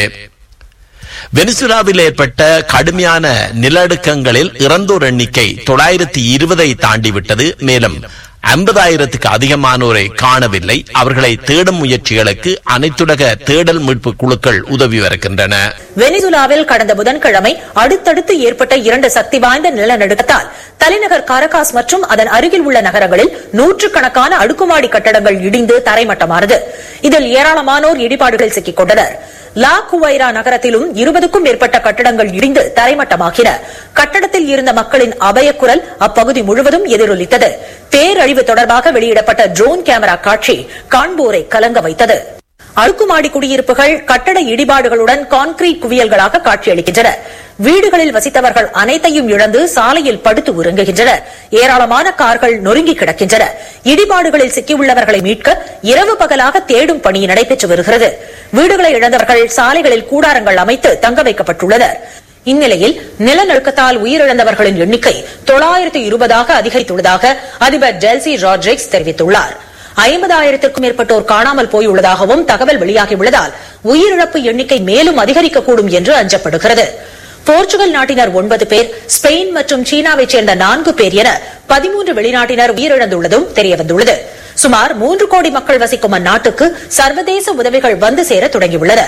வெனிசுலாவில் ஏற்பட்ட கடுமையான நிலநடுக்கங்களில் இறந்தோர் எண்ணிக்கை தொள்ளாயிரத்தி இருபதை தாண்டிவிட்டது மேலும் ஐம்பதாயிரத்துக்கு அதிகமானோரை காணவில்லை அவர்களை தேடும் முயற்சிகளுக்கு அனைத்துலக தேடல் மீட்பு குழுக்கள் உதவி வருகின்றன வெனிசுலாவில் கடந்த புதன்கிழமை அடுத்தடுத்து ஏற்பட்ட இரண்டு சக்தி வாய்ந்த நிலநடுக்கத்தால் தலைநகர் காரகாஸ் மற்றும் அதன் அருகில் உள்ள நகரங்களில் நூற்றுக்கணக்கான அடுக்குமாடி கட்டடங்கள் இடிந்து தரைமட்டமானது இதில் ஏராளமானோர் இடிபாடுகள் சிக்கிக் கொண்டனர் லா குவைரா நகரத்திலும் இருபதுக்கும் மேற்பட்ட கட்டடங்கள் இடிந்து தரைமட்டமாகின கட்டடத்தில் இருந்த மக்களின் அபயக்குரல் அப்பகுதி முழுவதும் எதிரொலித்தது பேரழிவு தொடர்பாக வெளியிடப்பட்ட ட்ரோன் கேமரா காட்சி காண்போரை கலங்க வைத்தது அடுக்குமாடி குடியிருப்புகள் கட்டட இடிபாடுகளுடன் கான்கிரீட் குவியல்களாக காட்சியளிக்கின்றன வீடுகளில் வசித்தவர்கள் அனைத்தையும் இழந்து சாலையில் படுத்து உறங்குகின்றனர் ஏராளமான கார்கள் நொறுங்கி கிடக்கின்றன இடிபாடுகளில் சிக்கியுள்ளவர்களை மீட்க இரவு பகலாக தேடும் பணி நடைபெற்று வருகிறது வீடுகளை இழந்தவர்கள் சாலைகளில் கூடாரங்கள் அமைத்து தங்க வைக்கப்பட்டுள்ளனர் இந்நிலையில் நிலநடுக்கத்தால் உயிரிழந்தவர்களின் எண்ணிக்கை தொள்ளாயிரத்து இருபதாக அதிகரித்துள்ளதாக அதிபர் டெல்சி ராட்ரிக்ஸ் தெரிவித்துள்ளார் ஐம்பதாயிரத்திற்கும் மேற்பட்டோர் காணாமல் போயுள்ளதாகவும் தகவல் வெளியாகியுள்ளதால் உயிரிழப்பு எண்ணிக்கை மேலும் அதிகரிக்கக்கூடும் என்று அஞ்சப்படுகிறது போர்ச்சுகல் நாட்டினர் ஒன்பது பேர் ஸ்பெயின் மற்றும் சீனாவைச் சேர்ந்த நான்கு பேர் என பதிமூன்று வெளிநாட்டினர் உயிரிழந்துள்ளதும் தெரியவந்துள்ளது சுமார் மூன்று கோடி மக்கள் வசிக்கும் அந்நாட்டுக்கு சர்வதேச உதவிகள் வந்து சேர தொடங்கியுள்ளன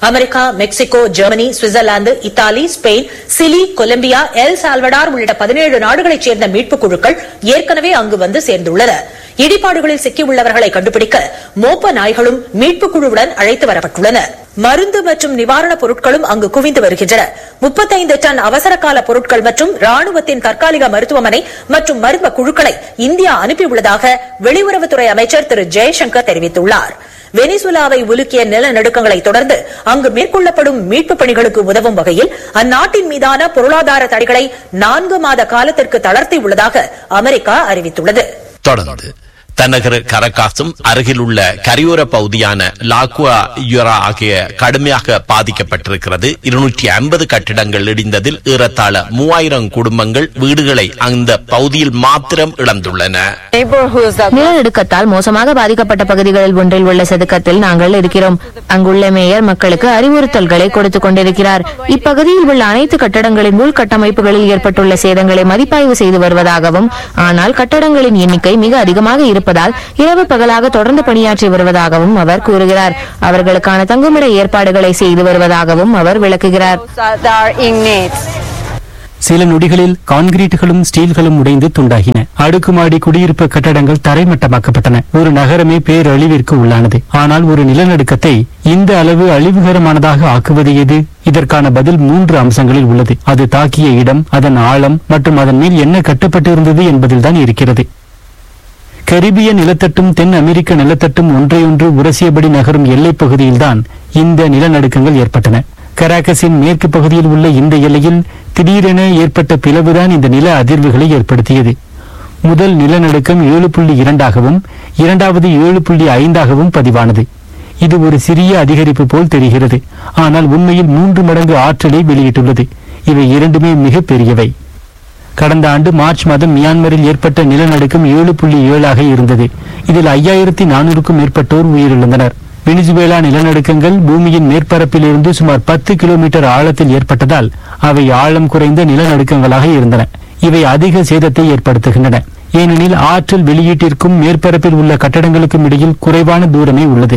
America Mexico Germany Switzerland Italy Spain Chile Colombia El Salvador உள்ளிட்ட பதினேழு நாடுகளைச் சேர்ந்த மீட்புக் குழுக்கள் ஏற்கனவே அங்கு வந்து சேர்ந்துள்ளன இடிபாடுகளில் சிக்கியுள்ளவர்களை கண்டுபிடிக்க மோப்ப நாய்களும் மீட்புக் குழுவுடன் அழைத்து வரப்பட்டுள்ளன மருந்து மற்றும் நிவாரணப் பொருட்களும் அங்கு குவிந்து வருகின்றன முப்பத்தைந்து டன் அவசரகால பொருட்கள் மற்றும் ராணுவத்தின் தற்காலிக மருத்துவமனை மற்றும் மருத்துவ குழுக்களை இந்தியா அனுப்பியுள்ளதாக வெளியுறவுத்துறை அமைச்சர் திரு ஜெயசங்கர் தெரிவித்துள்ளார் வெனிசுலாவை உலுக்கிய நிலநடுக்கங்களை தொடர்ந்து அங்கு மேற்கொள்ளப்படும் மீட்புப் பணிகளுக்கு உதவும் வகையில் அந்நாட்டின் மீதான பொருளாதார தடைகளை நான்கு மாத காலத்திற்கு தளர்த்தியுள்ளதாக அமெரிக்கா அறிவித்துள்ளது தொடர்ந்து தன்னகர் கரகாசும் அருகிலுள்ள கரையோர பகுதியான லாக்குவா யுரா ஆகிய கடுமையாக பாதிக்கப்பட்டிருக்கிறது இருநூற்றி ஐம்பது கட்டிடங்கள் இடிந்ததில் ஏறத்தாழ மூவாயிரம் குடும்பங்கள் வீடுகளை அந்த பகுதியில் மாத்திரம் இழந்துள்ளன நிலநடுக்கத்தால் மோசமாக பாதிக்கப்பட்ட பகுதிகளில் ஒன்றில் உள்ள சதுக்கத்தில் நாங்கள் இருக்கிறோம் அங்குள்ள மேயர் மக்களுக்கு அறிவுறுத்தல்களை கொடுத்துக் கொண்டிருக்கிறார் இப்பகுதியில் உள்ள அனைத்து கட்டடங்களின் உள்கட்டமைப்புகளில் ஏற்பட்டுள்ள சேதங்களை மதிப்பாய்வு செய்து வருவதாகவும் ஆனால் கட்டடங்களின் எண்ணிக்கை மிக அதிகமாக இருப்பதால் இரவு பகலாக தொடர்ந்து பணியாற்றி வருவதாகவும் அவர் கூறுகிறார் அவர்களுக்கான தங்குமிட ஏற்பாடுகளை செய்து வருவதாகவும் அவர் விளக்குகிறார் சில நொடிகளில் கான்கிரீட்டுகளும் ஸ்டீல்களும் உடைந்து துண்டாகின அடுக்குமாடி குடியிருப்பு கட்டடங்கள் தரைமட்டமாக்கப்பட்டன ஒரு நகரமே பேரழிவிற்கு உள்ளானது ஆனால் ஒரு நிலநடுக்கத்தை இந்த அளவு அழிவுகரமானதாக ஆக்குவது எது இதற்கான பதில் மூன்று அம்சங்களில் உள்ளது அது தாக்கிய இடம் அதன் ஆழம் மற்றும் அதன் மேல் என்ன கட்டப்பட்டு இருந்தது என்பதில்தான் இருக்கிறது கரிபிய நிலத்தட்டும் தென் அமெரிக்க நிலத்தட்டும் ஒன்றையொன்று உரசியபடி நகரும் எல்லைப் பகுதியில்தான் இந்த நிலநடுக்கங்கள் ஏற்பட்டன கராகஸின் மேற்கு பகுதியில் உள்ள இந்த எல்லையில் திடீரென ஏற்பட்ட பிளவுதான் இந்த நில அதிர்வுகளை ஏற்படுத்தியது முதல் நிலநடுக்கம் ஏழு புள்ளி இரண்டாகவும் இரண்டாவது ஏழு புள்ளி ஐந்தாகவும் பதிவானது இது ஒரு சிறிய அதிகரிப்பு போல் தெரிகிறது ஆனால் உண்மையில் மூன்று மடங்கு ஆற்றலை வெளியிட்டுள்ளது இவை இரண்டுமே மிக பெரியவை கடந்த ஆண்டு மார்ச் மாதம் மியான்மரில் ஏற்பட்ட நிலநடுக்கம் ஏழு புள்ளி ஏழாக இருந்தது இதில் ஐயாயிரத்தி நானூறுக்கும் மேற்பட்டோர் உயிரிழந்தனர் வெனிசுவேலா நிலநடுக்கங்கள் பூமியின் மேற்பரப்பிலிருந்து சுமார் பத்து கிலோமீட்டர் ஆழத்தில் ஏற்பட்டதால் அவை ஆழம் குறைந்த நிலநடுக்கங்களாக இருந்தன இவை அதிக சேதத்தை ஏற்படுத்துகின்றன ஏனெனில் ஆற்றல் வெளியீட்டிற்கும் மேற்பரப்பில் உள்ள கட்டடங்களுக்கும் இடையில் குறைவான தூரமே உள்ளது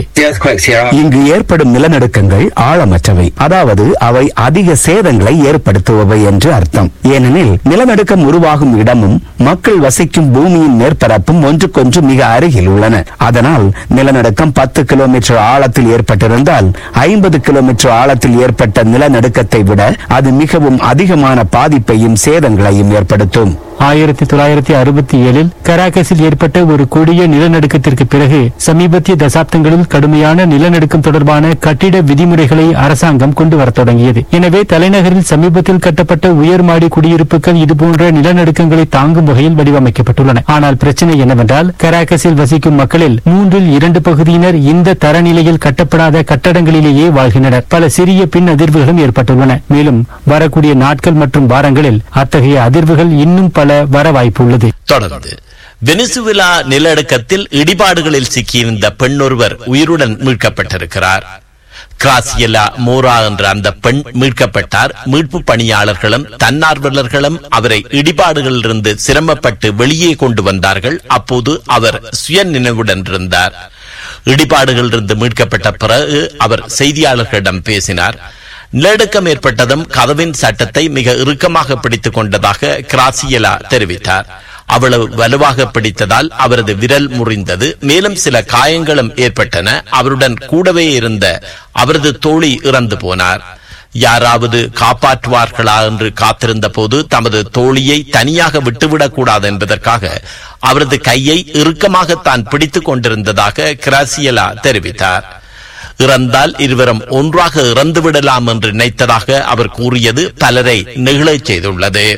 இங்கு ஏற்படும் நிலநடுக்கங்கள் ஆழமற்றவை அதாவது அவை அதிக சேதங்களை ஏற்படுத்துபவை என்று அர்த்தம் ஏனெனில் நிலநடுக்கம் உருவாகும் இடமும் மக்கள் வசிக்கும் பூமியின் மேற்பரப்பும் ஒன்றுக்கொன்று மிக அருகில் உள்ளன அதனால் நிலநடுக்கம் பத்து கிலோமீட்டர் ஆழத்தில் ஏற்பட்டிருந்தால் ஐம்பது கிலோமீட்டர் ஆழத்தில் ஏற்பட்ட நிலநடுக்கத்தை விட அது மிகவும் அதிகமான பாதிப்பையும் சேதங்களையும் ஏற்படுத்தும் ஆயிரத்தி தொள்ளாயிரத்தி அறுபத்தி ஏழில் கராகஸில் ஏற்பட்ட ஒரு கொடிய நிலநடுக்கத்திற்கு பிறகு சமீபத்திய தசாப்தங்களில் கடுமையான நிலநடுக்கம் தொடர்பான கட்டிட விதிமுறைகளை அரசாங்கம் கொண்டு வரத் தொடங்கியது எனவே தலைநகரில் சமீபத்தில் கட்டப்பட்ட உயர்மாடி குடியிருப்புகள் இதுபோன்ற நிலநடுக்கங்களை தாங்கும் வகையில் வடிவமைக்கப்பட்டுள்ளன ஆனால் பிரச்சனை என்னவென்றால் கராகஸில் வசிக்கும் மக்களில் மூன்றில் இரண்டு பகுதியினர் இந்த தரநிலையில் கட்டப்படாத கட்டடங்களிலேயே வாழ்கின்றனர் பல சிறிய பின் அதிர்வுகளும் ஏற்பட்டுள்ளன மேலும் வரக்கூடிய நாட்கள் மற்றும் வாரங்களில் அத்தகைய அதிர்வுகள் இன்னும் பல வர வாய்ப்புள்ளது தொடர்ந்து வெனிசுவேலா நிலநடுக்கத்தில் இடிபாடுகளில் சிக்கியிருந்த பெண்ணொருவர் உயிருடன் மீட்கப்பட்டிருக்கிறார் கிராசியலா மோரா என்ற அந்த பெண் மீட்கப்பட்டார் மீட்பு பணியாளர்களும் தன்னார்வலர்களும் அவரை இடிபாடுகளிலிருந்து சிரமப்பட்டு வெளியே கொண்டு வந்தார்கள் அப்போது அவர் சுய நினைவுடன் இருந்தார் இடிபாடுகளிலிருந்து மீட்கப்பட்ட பிறகு அவர் செய்தியாளர்களிடம் பேசினார் நிலநடுக்கம் ஏற்பட்டதும் கதவின் சட்டத்தை மிக இறுக்கமாக பிடித்துக் கொண்டதாக கிராசியலா தெரிவித்தார் அவ்வளவு வலுவாக பிடித்ததால் அவரது விரல் முறிந்தது மேலும் சில காயங்களும் ஏற்பட்டன அவருடன் கூடவே இருந்த அவரது தோழி இறந்து போனார் யாராவது காப்பாற்றுவார்களா என்று காத்திருந்த போது தமது தோழியை தனியாக விட்டுவிடக் கூடாது என்பதற்காக அவரது கையை இறுக்கமாக தான் பிடித்துக் கொண்டிருந்ததாக கிராசியலா தெரிவித்தார் இறந்தால் இருவரும் ஒன்றாக இறந்து விடலாம் என்று நினைத்ததாக அவர் கூறியது பலரை நெகிழச் செய்துள்ளது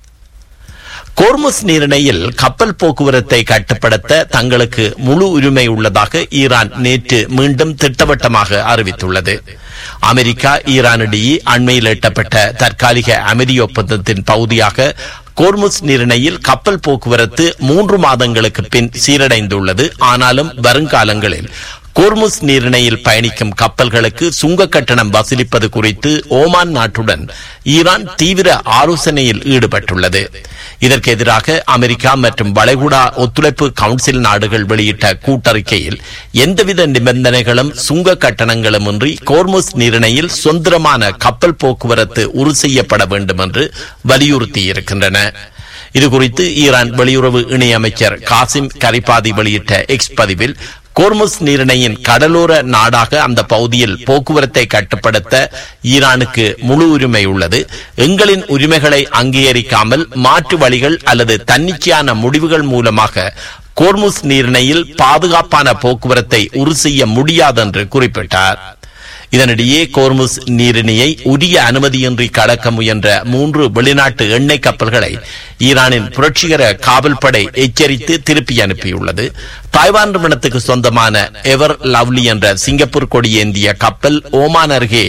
கோர்முஸ் நீரிணையில் கப்பல் போக்குவரத்தை கட்டுப்படுத்த தங்களுக்கு முழு உரிமை உள்ளதாக ஈரான் நேற்று மீண்டும் திட்டவட்டமாக அறிவித்துள்ளது அமெரிக்கா ஈரானிடையே அண்மையில் எட்டப்பட்ட தற்காலிக அமைதி ஒப்பந்தத்தின் பகுதியாக கோர்முஸ் நீரிணையில் கப்பல் போக்குவரத்து மூன்று மாதங்களுக்கு பின் சீரடைந்துள்ளது ஆனாலும் வருங்காலங்களில் கோர்முஸ் நீரிணையில் பயணிக்கும் கப்பல்களுக்கு சுங்க கட்டணம் வசூலிப்பது குறித்து ஓமான் நாட்டுடன் ஈரான் தீவிர ஆலோசனையில் ஈடுபட்டுள்ளது இதற்கு எதிராக அமெரிக்கா மற்றும் வளைகுடா ஒத்துழைப்பு கவுன்சில் நாடுகள் வெளியிட்ட கூட்டறிக்கையில் எந்தவித நிபந்தனைகளும் சுங்க கட்டணங்களும் இன்றி கோர்முஸ் நீரிணையில் சுதந்திரமான கப்பல் போக்குவரத்து உறுதி செய்யப்பட வேண்டும் என்று வலியுறுத்தியிருக்கின்றன இதுகுறித்து ஈரான் வெளியுறவு இணையமைச்சர் காசிம் கரிபாதி வெளியிட்ட எக்ஸ் பதிவில் கோர்முஸ் நீரிணையின் கடலோர நாடாக அந்த பகுதியில் போக்குவரத்தை கட்டுப்படுத்த ஈரானுக்கு முழு உரிமை உள்ளது எங்களின் உரிமைகளை அங்கீகரிக்காமல் மாற்று வழிகள் அல்லது தன்னிச்சையான முடிவுகள் மூலமாக கோர்முஸ் நீரிணையில் பாதுகாப்பான போக்குவரத்தை உறுதி செய்ய முடியாதென்று குறிப்பிட்டார் இதனிடையே கோர்முஸ் நீரிணையை உரிய அனுமதியின்றி கடக்க முயன்ற மூன்று வெளிநாட்டு எண்ணெய் கப்பல்களை ஈரானின் புரட்சிகர காவல்படை எச்சரித்து திருப்பி அனுப்பியுள்ளது தாய்வான் நிறுவனத்துக்கு சொந்தமான எவர் லவ்லி என்ற சிங்கப்பூர் கொடியேந்திய கப்பல் ஓமான் அருகே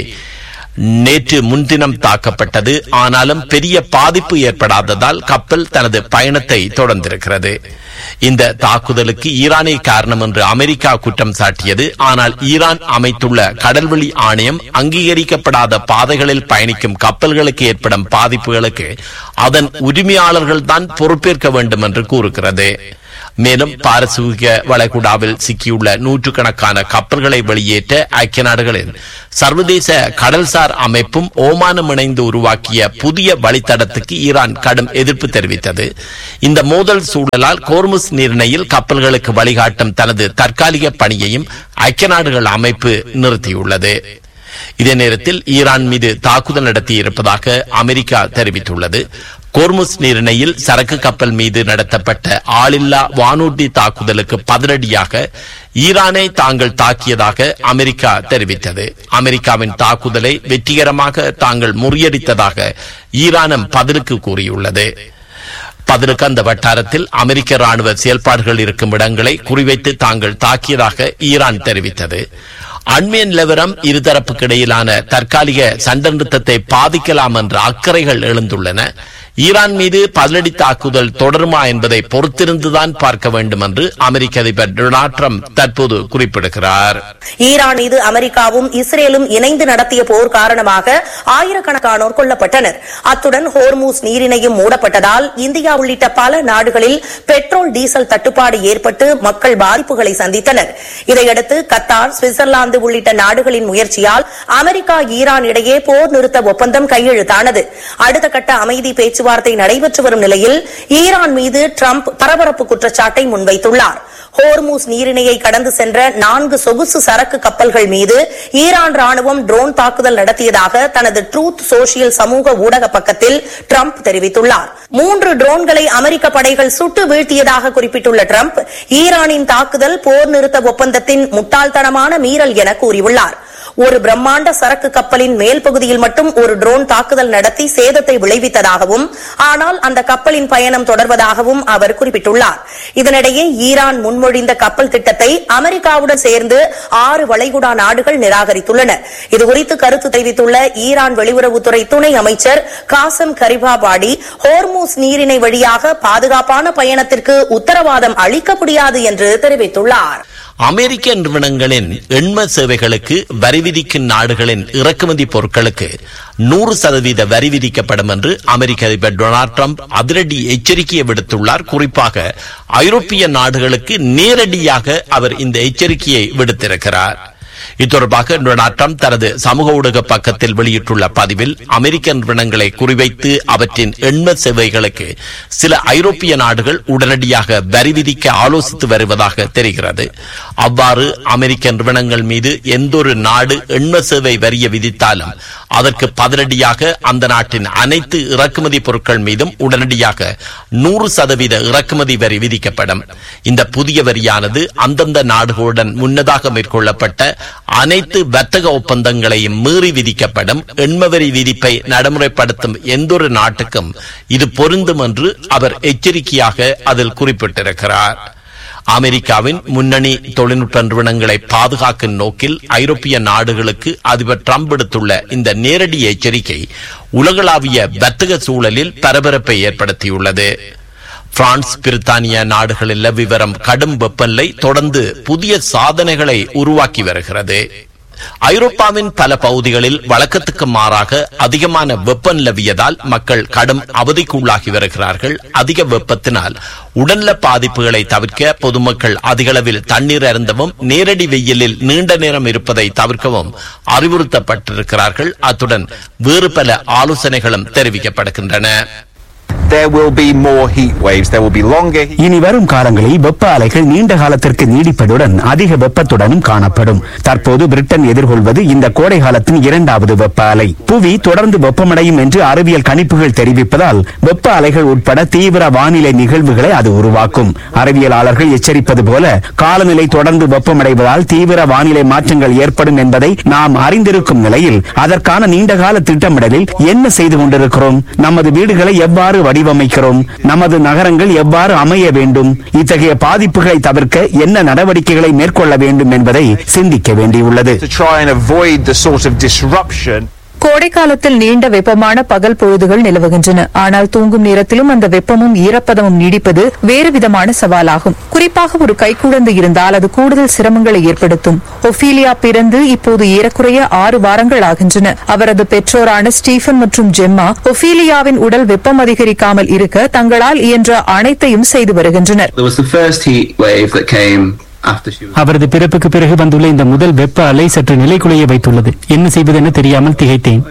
நேற்று முன்தினம் தாக்கப்பட்டது ஆனாலும் பெரிய பாதிப்பு ஏற்படாததால் கப்பல் தனது பயணத்தை தொடர்ந்திருக்கிறது இந்த தாக்குதலுக்கு ஈரானே காரணம் என்று அமெரிக்கா குற்றம் சாட்டியது ஆனால் ஈரான் அமைத்துள்ள கடல்வழி ஆணையம் அங்கீகரிக்கப்படாத பாதைகளில் பயணிக்கும் கப்பல்களுக்கு ஏற்படும் பாதிப்புகளுக்கு அதன் உரிமையாளர்கள் தான் பொறுப்பேற்க வேண்டும் என்று கூறுகிறது மேலும் பாரசீக வளைகுடாவில் சிக்கியுள்ள நூற்றுக்கணக்கான கப்பல்களை வெளியேற்ற ஐக்கிய நாடுகளின் சர்வதேச கடல்சார் அமைப்பும் ஓமானம் இணைந்து உருவாக்கிய புதிய வழித்தடத்துக்கு ஈரான் கடும் எதிர்ப்பு தெரிவித்தது இந்த மோதல் சூழலால் கோர்முஸ் நீர்ணையில் கப்பல்களுக்கு வழிகாட்டும் தனது தற்காலிக பணியையும் ஐக்கிய நாடுகள் அமைப்பு நிறுத்தியுள்ளது இதே நேரத்தில் ஈரான் மீது தாக்குதல் நடத்தியிருப்பதாக அமெரிக்கா தெரிவித்துள்ளது கோர்முஸ் நீரிணையில் சரக்கு கப்பல் மீது நடத்தப்பட்ட ஆளில்லா வானூர்தி தாக்குதலுக்கு பதிலடியாக ஈரானை தாங்கள் தாக்கியதாக அமெரிக்கா தெரிவித்தது அமெரிக்காவின் தாக்குதலை வெற்றிகரமாக தாங்கள் முறியடித்ததாக ஈரானும் பதிலுக்கு கூறியுள்ளது பதிலுக்கு அந்த வட்டாரத்தில் அமெரிக்க ராணுவ செயல்பாடுகள் இருக்கும் இடங்களை குறிவைத்து தாங்கள் தாக்கியதாக ஈரான் தெரிவித்தது அண்மைய நிலவரம் இருதரப்புக்கு இடையிலான தற்காலிக சண்டை நிறுத்தத்தை பாதிக்கலாம் என்ற அக்கறைகள் எழுந்துள்ளன ஈரான் மீது பதிலடி தாக்குதல் தொடருமா என்பதை பொறுத்திருந்துதான் பார்க்க வேண்டும் என்று அமெரிக்க அதிபர் டொனால்ட் ட்ரம்ப் தற்போது குறிப்பிடுகிறார் ஈரான் மீது அமெரிக்காவும் இஸ்ரேலும் இணைந்து நடத்திய போர் காரணமாக ஆயிரக்கணக்கானோர் கொல்லப்பட்டனர் அத்துடன் ஹோர்மூஸ் நீரிணையும் மூடப்பட்டதால் இந்தியா உள்ளிட்ட பல நாடுகளில் பெட்ரோல் டீசல் தட்டுப்பாடு ஏற்பட்டு மக்கள் பாதிப்புகளை சந்தித்தனர் இதையடுத்து கத்தார் சுவிட்சர்லாந்து உள்ளிட்ட நாடுகளின் முயற்சியால் அமெரிக்கா ஈரான் இடையே போர் நிறுத்த ஒப்பந்தம் கையெழுத்தானது அடுத்த கட்ட அமைதி பேச்சுவார்த்தை நடைபெற்று வரும் நிலையில் ஈரான் மீது ட்ரம்ப் பரபரப்பு குற்றச்சாட்டை முன்வைத்துள்ளார் ஹோர்மூஸ் நீரிணையை கடந்து சென்ற நான்கு சொகுசு சரக்கு கப்பல்கள் மீது ஈரான் ராணுவம் ட்ரோன் தாக்குதல் நடத்தியதாக தனது ட்ரூத் சோஷியல் சமூக ஊடக பக்கத்தில் ட்ரம்ப் தெரிவித்துள்ளார் மூன்று ட்ரோன்களை அமெரிக்க படைகள் சுட்டு வீழ்த்தியதாக குறிப்பிட்டுள்ள ட்ரம்ப் ஈரானின் தாக்குதல் போர் நிறுத்த ஒப்பந்தத்தின் முட்டாள்தனமான மீறல் என கூறியுள்ளார் ஒரு பிரம்மாண்ட சரக்கு கப்பலின் மேல் பகுதியில் மட்டும் ஒரு ட்ரோன் தாக்குதல் நடத்தி சேதத்தை விளைவித்ததாகவும் ஆனால் அந்த கப்பலின் பயணம் தொடர்வதாகவும் அவர் குறிப்பிட்டுள்ளார் இதனிடையே ஈரான் முன்மொழிந்த கப்பல் திட்டத்தை அமெரிக்காவுடன் சேர்ந்து ஆறு வளைகுடா நாடுகள் நிராகரித்துள்ளன இதுகுறித்து கருத்து தெரிவித்துள்ள ஈரான் வெளியுறவுத்துறை துணை அமைச்சர் காசம் கரிபாபாடி ஹோர்மூஸ் நீரிணை வழியாக பாதுகாப்பான பயணத்திற்கு உத்தரவாதம் அளிக்க முடியாது என்று தெரிவித்துள்ளார் அமெரிக்க நிறுவனங்களின் எண்ம சேவைகளுக்கு வரி விதிக்கும் நாடுகளின் இறக்குமதி பொருட்களுக்கு நூறு சதவீத வரி விதிக்கப்படும் என்று அமெரிக்க அதிபர் டொனால்ட் ட்ரம்ப் அதிரடி எச்சரிக்கையை விடுத்துள்ளார் குறிப்பாக ஐரோப்பிய நாடுகளுக்கு நேரடியாக அவர் இந்த எச்சரிக்கையை விடுத்திருக்கிறார் இத்தொடர்பாக டொனால்ட் ட்ரம்ப் தனது சமூக ஊடக பக்கத்தில் வெளியிட்டுள்ள பதிவில் அமெரிக்க நிறுவனங்களை குறிவைத்து அவற்றின் எண்ம சேவைகளுக்கு சில ஐரோப்பிய நாடுகள் உடனடியாக வரி விதிக்க ஆலோசித்து வருவதாக தெரிகிறது அவ்வாறு அமெரிக்க நிறுவனங்கள் மீது எந்தொரு நாடு எண்ம சேவை வரிய விதித்தாலும் அதற்கு பதிலடியாக அந்த நாட்டின் அனைத்து இறக்குமதி பொருட்கள் மீதும் உடனடியாக நூறு சதவீத இறக்குமதி வரி விதிக்கப்படும் இந்த புதிய வரியானது அந்தந்த நாடுகளுடன் முன்னதாக மேற்கொள்ளப்பட்ட அனைத்து வர்த்தக ஒப்பந்தங்களையும் மீறி விதிக்கப்படும் எண்மவரி விதிப்பை நடைமுறைப்படுத்தும் எந்தொரு நாட்டுக்கும் இது பொருந்தும் என்று அவர் எச்சரிக்கையாக அதில் குறிப்பிட்டிருக்கிறார் அமெரிக்காவின் முன்னணி தொழில்நுட்ப நிறுவனங்களை பாதுகாக்கும் நோக்கில் ஐரோப்பிய நாடுகளுக்கு அதிபர் ட்ரம்ப் விடுத்துள்ள இந்த நேரடி எச்சரிக்கை உலகளாவிய வர்த்தக சூழலில் பரபரப்பை ஏற்படுத்தியுள்ளது பிரான்ஸ் பிரித்தானிய நாடுகளில் நிலவி வரும் கடும் வெப்பநிலை தொடர்ந்து புதிய சாதனைகளை உருவாக்கி வருகிறது ஐரோப்பாவின் பல பகுதிகளில் வழக்கத்துக்கு மாறாக அதிகமான வெப்பம் நிலவியதால் மக்கள் கடும் அவதிக்குள்ளாகி வருகிறார்கள் அதிக வெப்பத்தினால் உடல்நல பாதிப்புகளை தவிர்க்க பொதுமக்கள் அதிகளவில் தண்ணீர் அருந்தவும் நேரடி வெயிலில் நீண்ட நேரம் இருப்பதை தவிர்க்கவும் அறிவுறுத்தப்பட்டிருக்கிறார்கள் அத்துடன் வேறு பல ஆலோசனைகளும் தெரிவிக்கப்படுகின்றன There will be more heat waves. There will be longer heat இனி வரும் காலங்களில் வெப்ப அலைகள் நீண்ட காலத்திற்கு நீடிப்பதுடன் அதிக வெப்பத்துடனும் காணப்படும் தற்போது பிரிட்டன் எதிர்கொள்வது இந்த கோடை காலத்தின் இரண்டாவது வெப்ப அலை புவி தொடர்ந்து வெப்பமடையும் என்று அறிவியல் கணிப்புகள் தெரிவிப்பதால் வெப்ப அலைகள் உட்பட தீவிர வானிலை நிகழ்வுகளை அது உருவாக்கும் அறிவியலாளர்கள் எச்சரிப்பது போல காலநிலை தொடர்ந்து வெப்பமடைவதால் தீவிர வானிலை மாற்றங்கள் ஏற்படும் என்பதை நாம் அறிந்திருக்கும் நிலையில் அதற்கான நீண்டகால திட்டமிடலில் என்ன செய்து கொண்டிருக்கிறோம் நமது வீடுகளை எவ்வாறு வடிவமைக்கிறோம் நமது நகரங்கள் எவ்வாறு அமைய வேண்டும் இத்தகைய பாதிப்புகளை தவிர்க்க என்ன நடவடிக்கைகளை மேற்கொள்ள வேண்டும் என்பதை சிந்திக்க வேண்டியுள்ளது to try and avoid the sort of disruption கோடை காலத்தில் நீண்ட வெப்பமான பகல் பொழுதுகள் நிலவுகின்றன ஆனால் தூங்கும் நேரத்திலும் அந்த வெப்பமும் ஈரப்பதமும் நீடிப்பது வேறு விதமான சவாலாகும் குறிப்பாக ஒரு கைக்குழந்தை இருந்தால் அது கூடுதல் சிரமங்களை ஏற்படுத்தும் ஒபீலியா பிறந்து இப்போது ஏறக்குறைய ஆறு வாரங்கள் ஆகின்றன அவரது பெற்றோரான ஸ்டீஃபன் மற்றும் ஜெம்மா ஒபீலியாவின் உடல் வெப்பம் அதிகரிக்காமல் இருக்க தங்களால் இயன்ற அனைத்தையும் செய்து வருகின்றனர் There was the first heat wave that came after she was. அவரது பிறப்புக்கு பிறகு வந்துள்ள இந்த முதல் வெப்ப அலை சற்று நிலைக்குலைய வைத்துள்ளது என்ன செய்வதென்னு தெரியாமல் திகைத்தேன்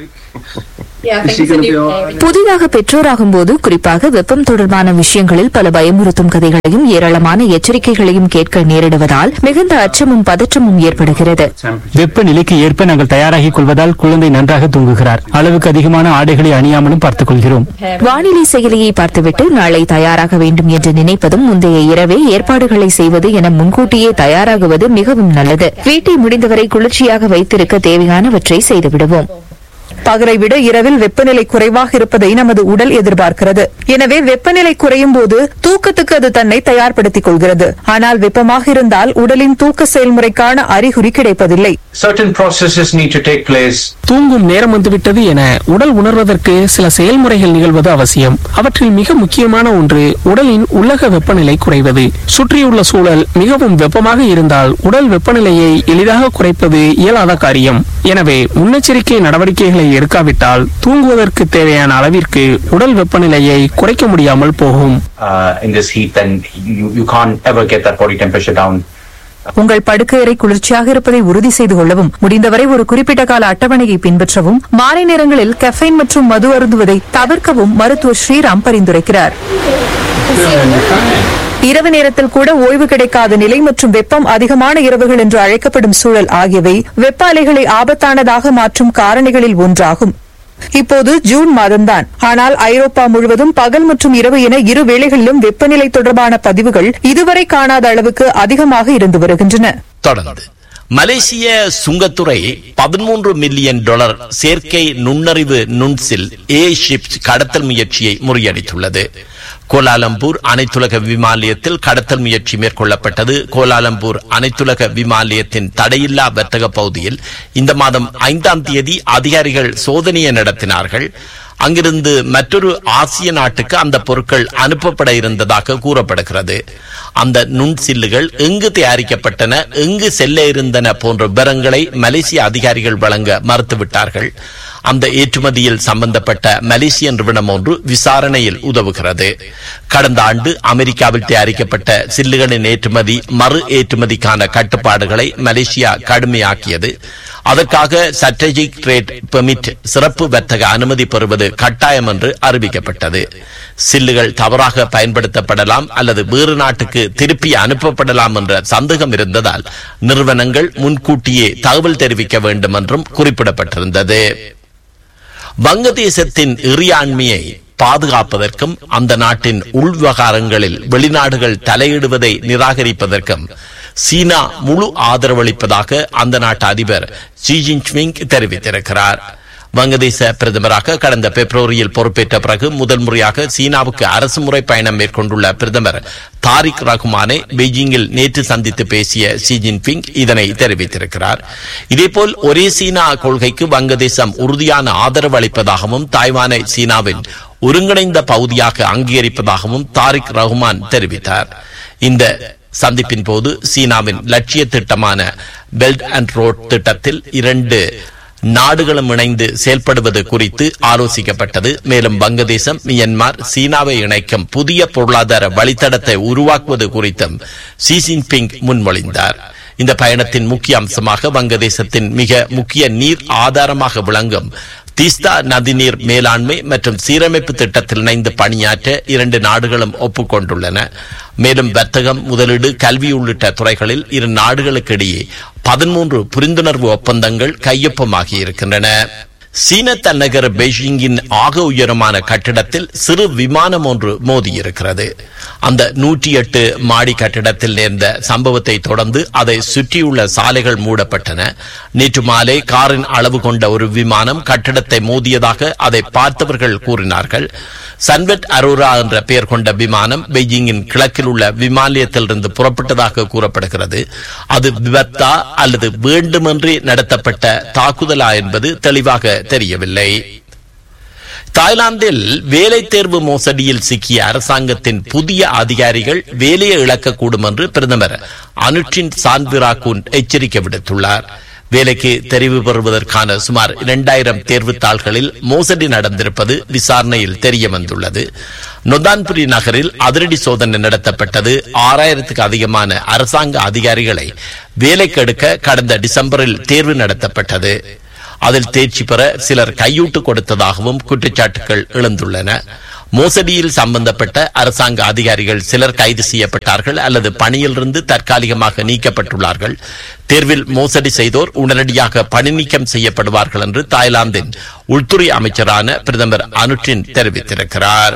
Is she going to be alright? புதிதாக பெற்றோராகும் போது குறிப்பாக வெப்பம் தொடர்பான விஷயங்களில் பல பயமுறுத்தும் கதைகளையும் ஏராளமான எச்சரிக்கைகளையும் கேட்க நேரிடுவதால் மிகுந்த அச்சமும் பதற்றமும் ஏற்படுகிறது வெப்ப நிலைக்கு ஏற்ப நாங்கள் தயாராகிக் கொள்வதால் குழந்தை நன்றாக தூங்குகிறார் அளவுக்கு அதிகமான ஆடைகளை அணியாமலும் பார்த்துக் கொள்கிறோம் வானிலை செயலியை பார்த்துவிட்டு நாளை தயாராக வேண்டும் என்று நினைப்பதும் முந்தைய இரவே ஏற்பாடுகளை செய்வது என முன்கூட்டியே தயாராகுவது மிகவும் நல்லது வீட்டை முடிந்தவரை குளிர்ச்சியாக வைத்திருக்க தேவையானவற்றை செய்துவிடுவோம் பகலை விட இரவில் வெப்பநிலை குறைவாக இருப்பதை நமது உடல் எதிர்பார்க்கிறது எனவே வெப்பநிலை குறையும் போது தூக்கத்துக்கு அது தன்னை தயார்படுத்திக் கொள்கிறது ஆனால் வெப்பமாக இருந்தால் உடலின் தூக்க செயல்முறைக்கான அறிகுறி கிடைப்பதில்லை Certain processes need to take place. தூங்கும் நேரம் வந்துவிட்டது என உடல் உணர்வதற்கு சில செயல்முறைகள் நிகழ்வது அவசியம் அவற்றில் மிக முக்கியமான ஒன்று உடலின் உள்ளக வெப்பநிலை குறைவது சுற்றியுள்ள சூழல் மிகவும் வெப்பமாக இருந்தால் உடல் வெப்பநிலையை எளிதாக குறைப்பது இயலாத காரியம் எனவே முன்னெச்சரிக்கை நடவடிக்கைகளை எடுக்காவிட்டால் தூங்குவதற்கு தேவையான அளவிற்கு உடல் வெப்பநிலையை குறைக்க முடியாமல் போகும் Uh, in this heat, then you, you can't ever get that body temperature down. உங்கள் படுக்கையறை குளிர்ச்சியாக இருப்பதை உறுதி செய்து கொள்ளவும் முடிந்தவரை ஒரு குறிப்பிட்ட கால அட்டவணையை பின்பற்றவும் மாலை நேரங்களில் கெஃபைன் மற்றும் மது அருந்துவதை தவிர்க்கவும் மருத்துவர் ஸ்ரீராம் பரிந்துரைக்கிறார் இரவு நேரத்தில் கூட ஓய்வு கிடைக்காத நிலை மற்றும் வெப்பம் அதிகமான இரவுகள் என்று அழைக்கப்படும் சூழல் ஆகியவை வெப்ப அலைகளை ஆபத்தானதாக மாற்றும் காரணிகளில் ஒன்றாகும் இப்போது ஜூன் மாதம்தான் ஆனால் ஐரோப்பா முழுவதும் பகல் மற்றும் இரவு என இரு வேளைகளிலும் வெப்பநிலை தொடர்பான பதிவுகள் இதுவரை காணாத அளவுக்கு அதிகமாக இருந்து வருகின்றன தொடர்ந்து மலேசிய சுங்கத்துறை பதிமூன்று மில்லியன் டாலர் செயற்கை நுண்ணறிவு நுண்சில் ஏ ஷிப்ஸ் கடத்தல் முயற்சியை முறியடித்துள்ளது கோலாலம்பூர் அனைத்துலக விமானியத்தில் கடத்தல் முயற்சி மேற்கொள்ளப்பட்டது கோலாலம்பூர் அனைத்துலக விமானியத்தின் தடையில்லா வர்த்தக பகுதியில் இந்த மாதம் ஐந்தாம் தேதி அதிகாரிகள் சோதனையை நடத்தினார்கள் அங்கிருந்து மற்றொரு ஆசிய நாட்டுக்கு அந்த பொருட்கள் அனுப்பப்பட இருந்ததாக கூறப்படுகிறது அந்த நுண்சில்லுகள் எங்கு தயாரிக்கப்பட்டன எங்கு செல்ல இருந்தன போன்ற விவரங்களை மலேசிய அதிகாரிகள் வழங்க மறுத்துவிட்டார்கள் அந்த ஏற்றுமதியில் சம்பந்தப்பட்ட மலேசிய நிறுவனம் ஒன்று விசாரணையில் உதவுகிறது கடந்த ஆண்டு அமெரிக்காவில் தயாரிக்கப்பட்ட சில்லுகளின் ஏற்றுமதி மறு ஏற்றுமதிக்கான கட்டுப்பாடுகளை மலேசியா கடுமையாக்கியது அதற்காக ஸ்ட்ராட்டஜிக் ட்ரேட் பெர்மிட் சிறப்பு வர்த்தக அனுமதி பெறுவது கட்டாயம் என்று அறிவிக்கப்பட்டது சில்லுகள் தவறாக பயன்படுத்தப்படலாம் அல்லது வேறு நாட்டுக்கு திருப்பி அனுப்பப்படலாம் என்ற சந்தேகம் இருந்ததால் நிறுவனங்கள் முன்கூட்டியே தகவல் தெரிவிக்க வேண்டும் என்றும் குறிப்பிடப்பட்டிருந்தது வங்கதேசத்தின் இறையாண்மையை பாதுகாப்பதற்கும் அந்த நாட்டின் உள்விவகாரங்களில் வெளிநாடுகள் தலையிடுவதை நிராகரிப்பதற்கும் சீனா முழு ஆதரவளிப்பதாக அந்த நாட்டு அதிபர் ஜி ஜின்பிங் தெரிவித்திருக்கிறார் வங்கதேச பிரதமராக கடந்த பிப்ரவரியில் பொறுப்பேற்ற பிறகு முதல் முறையாக சீனாவுக்கு அரசுமுறை பயணம் மேற்கொண்டுள்ள பிரதமர் தாரிக் ரகுமானை பெய்ஜிங்கில் நேற்று சந்தித்து பேசிய ஷி ஜின்பிங் இதனை தெரிவித்திருக்கிறார் இதேபோல் ஒரே சீனா கொள்கைக்கு வங்கதேசம் உறுதியான ஆதரவு அளிப்பதாகவும் தாய்வானை சீனாவின் ஒருங்கிணைந்த பகுதியாக அங்கீகரிப்பதாகவும் தாரிக் ரஹ்மான் தெரிவித்தார் இந்த சந்திப்பின் போது சீனாவின் லட்சிய திட்டமான பெல்ட் அண்ட் ரோட் திட்டத்தில் இரண்டு நாடுகளும் இணைந்து செயல்படுவது குறித்து ஆலோசிக்கப்பட்டது மேலும் வங்கதேசம் மியன்மார் சீனாவை இணைக்கும் புதிய பொருளாதார வழித்தடத்தை உருவாக்குவது குறித்தும் ஷி ஜின்பிங் முன்மொழிந்தார் இந்த பயணத்தின் முக்கிய அம்சமாக வங்கதேசத்தின் மிக முக்கிய நீர் ஆதாரமாக விளங்கும் தீஸ்தா நதிநீர் மேலாண்மை மற்றும் சீரமைப்பு திட்டத்தில் இணைந்து பணியாற்ற இரண்டு நாடுகளும் ஒப்புக்கொண்டுள்ளன மேலும் வர்த்தகம் முதலீடு கல்வி உள்ளிட்ட துறைகளில் இரு நாடுகளுக்கு இடையே பதிமூன்று புரிந்துணர்வு ஒப்பந்தங்கள் கையொப்பமாகி இருக்கின்றன சீன தலைநகர் பெய்ஜிங்கின் ஆக உயரமான கட்டிடத்தில் சிறு விமானம் ஒன்று மோதியிருக்கிறது அந்த நூற்றி எட்டு மாடி கட்டிடத்தில் நேர்ந்த சம்பவத்தை தொடர்ந்து அதை சுற்றியுள்ள சாலைகள் மூடப்பட்டன நேற்று மாலை காரின் அளவு கொண்ட ஒரு விமானம் கட்டிடத்தை மோதியதாக அதை பார்த்தவர்கள் கூறினார்கள் சன்வெட் அரோரா என்ற பெயர் கொண்ட விமானம் பெய்ஜிங்கின் கிழக்கில் உள்ள விமானியத்திலிருந்து புறப்பட்டதாக கூறப்படுகிறது அது விபத்தா அல்லது வேண்டுமென்றே நடத்தப்பட்ட தாக்குதலா என்பது தெளிவாக தெரியவில்லை தாய்லாந்தில் வேலை தேர்வு மோசடியில் சிக்கிய அரசாங்கத்தின் புதிய அதிகாரிகள் வேலையை இழக்கக்கூடும் என்று பிரதமர் அனுற்றின் சான்விராக்கூன் எச்சரிக்கை விடுத்துள்ளார் வேலைக்கு தெரிவு பெறுவதற்கான சுமார் இரண்டாயிரம் தேர்வுத் தாள்களில் மோசடி நடந்திருப்பது விசாரணையில் தெரிய வந்துள்ளது நொதான்புரி நகரில் அதிரடி சோதனை நடத்தப்பட்டது ஆறாயிரத்துக்கு அதிகமான அரசாங்க அதிகாரிகளை வேலைக்கு எடுக்க கடந்த டிசம்பரில் தேர்வு நடத்தப்பட்டது அதில் தேர்ச்சி பெற சிலர் கையூட்டு கொடுத்ததாகவும் குற்றச்சாட்டுகள் எழுந்துள்ளன மோசடியில் சம்பந்தப்பட்ட அரசாங்க அதிகாரிகள் சிலர் கைது செய்யப்பட்டார்கள் அல்லது பணியிலிருந்து தற்காலிகமாக நீக்கப்பட்டுள்ளார்கள் தேர்வில் மோசடி செய்தோர் உடனடியாக பணி நீக்கம் செய்யப்படுவார்கள் என்று தாய்லாந்தின் உள்துறை அமைச்சரான பிரதமர் அனுட்டின் தெரிவித்திருக்கிறார்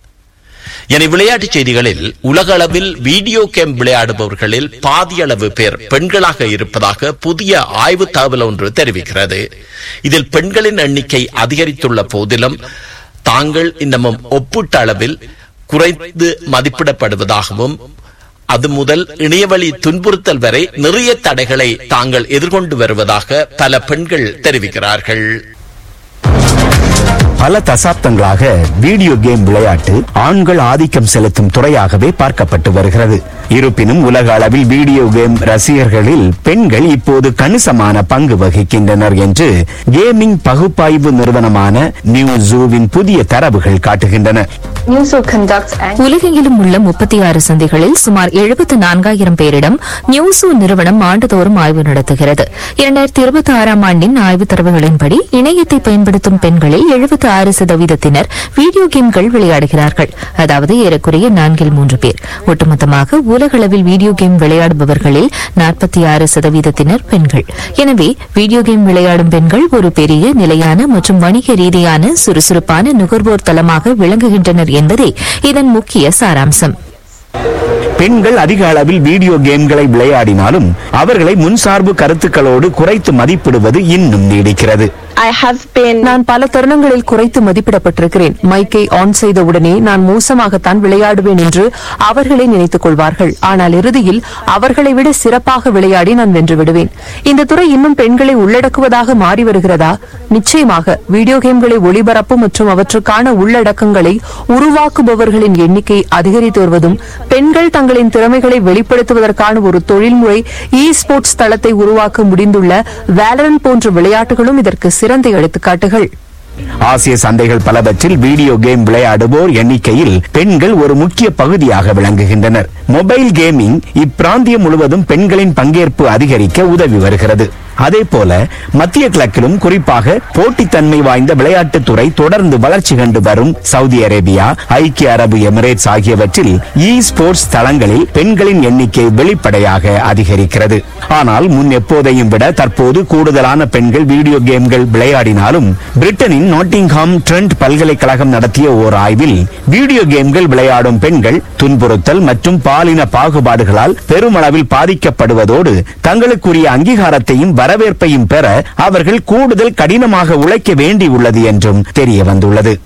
என விளையாட்டுச் செய்திகளில் உலக அளவில் வீடியோ கேம் விளையாடுபவர்களில் பாதியளவு பேர் பெண்களாக இருப்பதாக புதிய ஆய்வு தகவல் ஒன்று தெரிவிக்கிறது இதில் பெண்களின் எண்ணிக்கை அதிகரித்துள்ள போதிலும் தாங்கள் இன்னமும் ஒப்பீட்ட அளவில் குறைந்து மதிப்பிடப்படுவதாகவும் அது முதல் இணையவழி துன்புறுத்தல் வரை நிறைய தடைகளை தாங்கள் எதிர்கொண்டு வருவதாக பல பெண்கள் தெரிவிக்கிறார்கள் பல தசாப்தங்களாக வீடியோ கேம் விளையாட்டு ஆண்கள் ஆதிக்கம் செலுத்தும் துறையாகவே பார்க்கப்பட்டு வருகிறது இருப்பினும் உலக அளவில் வீடியோ கேம் ரசிகர்களில் பெண்கள் இப்போது கணிசமான பங்கு வகிக்கின்றனர் என்று கேமிங் பகுப்பாய்வு நிறுவனமான நியூ ஜூவின் புதிய தரவுகள் காட்டுகின்றன உலகெங்கிலும் உள்ள முப்பத்தி ஆறு சந்தைகளில் சுமார் எழுபத்து நான்காயிரம் பேரிடம் நியூசோ நிறுவனம் ஆண்டுதோறும் ஆய்வு நடத்துகிறது இரண்டாயிரத்தி இருபத்தி ஆறாம் ஆண்டின் ஆய்வு தரவுகளின்படி இணையத்தை பயன்படுத்தும் பெண்களில் எழுபத்தி ஆறு சதவீதத்தினர் வீடியோ கேம்கள் விளையாடுகிறார்கள் அதாவது ஏறக்குறைய நான்கில் மூன்று பேர் ஒட்டுமொத்தமாக உலகளவில் வீடியோ கேம் விளையாடுபவர்களில் நாற்பத்தி ஆறு சதவீதத்தினர் பெண்கள் எனவே வீடியோ கேம் விளையாடும் பெண்கள் ஒரு பெரிய நிலையான மற்றும் வணிக ரீதியான சுறுசுறுப்பான நுகர்வோர் தளமாக விளங்குகின்றனர் என்பதே இதன் முக்கிய சாராம்சம் பெண்கள் அதிக அளவில் வீடியோ கேம்களை விளையாடினாலும் அவர்களை முன்சார்பு கருத்துக்களோடு குறைத்து மதிப்பிடுவது இன்னும் நீடிக்கிறது நான் பல தருணங்களில் குறைத்து மதிப்பிடப்பட்டிருக்கிறேன் மைக்கை ஆன் செய்த உடனே நான் மோசமாகத்தான் விளையாடுவேன் என்று அவர்களே நினைத்துக் கொள்வார்கள் ஆனால் இறுதியில் அவர்களை விட சிறப்பாக விளையாடி நான் வென்று விடுவேன் இந்த துறை இன்னும் பெண்களை உள்ளடக்குவதாக மாறி வருகிறதா நிச்சயமாக வீடியோ கேம்களை ஒளிபரப்பு மற்றும் அவற்றுக்கான உள்ளடக்கங்களை உருவாக்குபவர்களின் எண்ணிக்கை அதிகரித்து வருவதும் பெண்கள் தங்களின் திறமைகளை வெளிப்படுத்துவதற்கான ஒரு தொழில்முறை இ ஸ்போர்ட்ஸ் தளத்தை உருவாக்க முடிந்துள்ள வேலரன் போன்ற விளையாட்டுகளும் இதற்கு சிறந்த எடுத்துக்காட்டுகள் ஆசிய சந்தைகள் பலவற்றில் வீடியோ கேம் விளையாடுவோர் எண்ணிக்கையில் பெண்கள் ஒரு முக்கிய பகுதியாக விளங்குகின்றனர் மொபைல் கேமிங் இப்பிராந்தியம் முழுவதும் பெண்களின் பங்கேற்பு அதிகரிக்க உதவி வருகிறது அதே போல மத்திய கிழக்கிலும் குறிப்பாக போட்டித்தன்மை வாய்ந்த விளையாட்டுத் துறை தொடர்ந்து வளர்ச்சி கண்டு வரும் சவுதி அரேபியா ஐக்கிய அரபு எமிரேட்ஸ் ஆகியவற்றில் இ ஸ்போர்ட்ஸ் தளங்களில் பெண்களின் எண்ணிக்கை வெளிப்படையாக அதிகரிக்கிறது ஆனால் முன் எப்போதையும் விட தற்போது கூடுதலான பெண்கள் வீடியோ கேம்கள் விளையாடினாலும் பிரிட்டனின் நாட்டிங்ஹாம் ட்ரெண்ட் பல்கலைக்கழகம் நடத்திய ஓர் ஆய்வில் வீடியோ கேம்கள் விளையாடும் பெண்கள் துன்புறுத்தல் மற்றும் பாலின பாகுபாடுகளால் பெருமளவில் பாதிக்கப்படுவதோடு தங்களுக்குரிய அங்கீகாரத்தையும் வரவேற்பையும் பெற அவர்கள் கூடுதல் கடினமாக உழைக்க வேண்டியுள்ளது என்றும் தெரிய வந்துள்ளது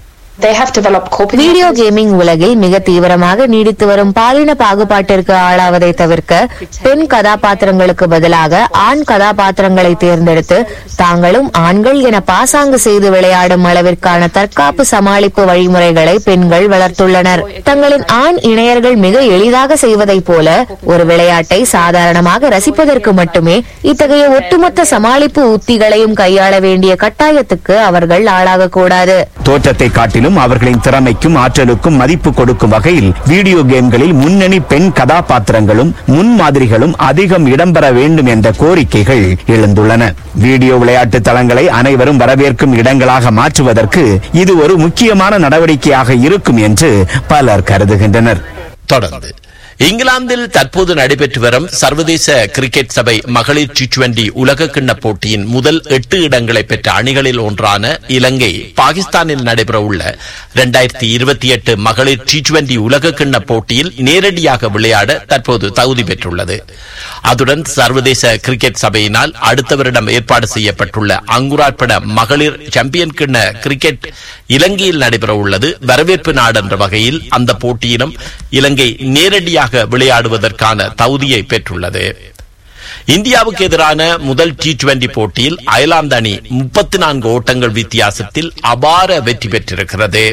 They have developed coping video gaming உலகில் மிக தீவிரமாக நீடித்து வரும் பாலின பாகுபாட்டிற்கு ஆளாவதை தவிர்க்க பெண் கதாபாத்திரங்களுக்கு பதிலாக ஆண் கதாபாத்திரங்களை தேர்ந்தெடுத்து தாங்களும் ஆண்கள் என பாசாங்கு செய்து விளையாடும் அளவிற்கான தற்காப்பு சமாளிப்பு வழிமுறைகளை பெண்கள் வளர்த்துள்ளனர் தங்களின் ஆண் இணையர்கள் மிக எளிதாக செய்வதைப் போல ஒரு விளையாட்டை சாதாரணமாக ரசிப்பதற்கு மட்டுமே இத்தகைய ஒட்டுமொத்த சமாளிப்பு உத்திகளையும் கையாள வேண்டிய கட்டாயத்துக்கு அவர்கள் ஆளாகக்கூடாது தோற்றத்தை காட்டிலும் அவர்களின் திறமைக்கும் ஆற்றலுக்கும் மதிப்பு கொடுக்கும் வகையில் வீடியோ கேம்களில் முன்னணி பெண் கதாபாத்திரங்களும் முன்மாதிரிகளும் அதிகம் இடம்பெற வேண்டும் என்ற கோரிக்கைகள் எழுந்துள்ளன வீடியோ விளையாட்டு தளங்களை அனைவரும் வரவேற்கும் இடங்களாக மாற்றுவதற்கு இது ஒரு முக்கியமான நடவடிக்கையாக இருக்கும் என்று பலர் கருதுகின்றனர் தொடர்ந்து இங்கிலாந்தில் தற்போது நடைபெற்று வரும் சர்வதேச கிரிக்கெட் சபை மகளிர் டி டுவெண்டி உலக கிண்ண போட்டியின் முதல் எட்டு இடங்களை பெற்ற அணிகளில் ஒன்றான இலங்கை பாகிஸ்தானில் நடைபெற உள்ள இரண்டாயிரத்தி இருபத்தி எட்டு மகளிர் டி டுவெண்டி உலக கிண்ண போட்டியில் நேரடியாக விளையாட தற்போது தகுதி பெற்றுள்ளது அதுடன் சர்வதேச கிரிக்கெட் சபையினால் அடுத்த வருடம் ஏற்பாடு செய்யப்பட்டுள்ள அங்குரார்ப்பண மகளிர் சாம்பியன் கிண்ண கிரிக்கெட் இலங்கையில் நடைபெற உள்ளது வரவேற்பு நாடு என்ற வகையில் அந்த போட்டியிலும் இலங்கை நேரடியாக விளையாடுவதற்கான தகுதியை பெற்றுள்ளது இந்தியாவுக்கு எதிரான முதல் டி டுவெண்டி போட்டியில் அயர்லாந்து அணி முப்பத்தி நான்கு ஓட்டங்கள் வித்தியாசத்தில் அபார வெற்றி பெற்றிருக்கிறது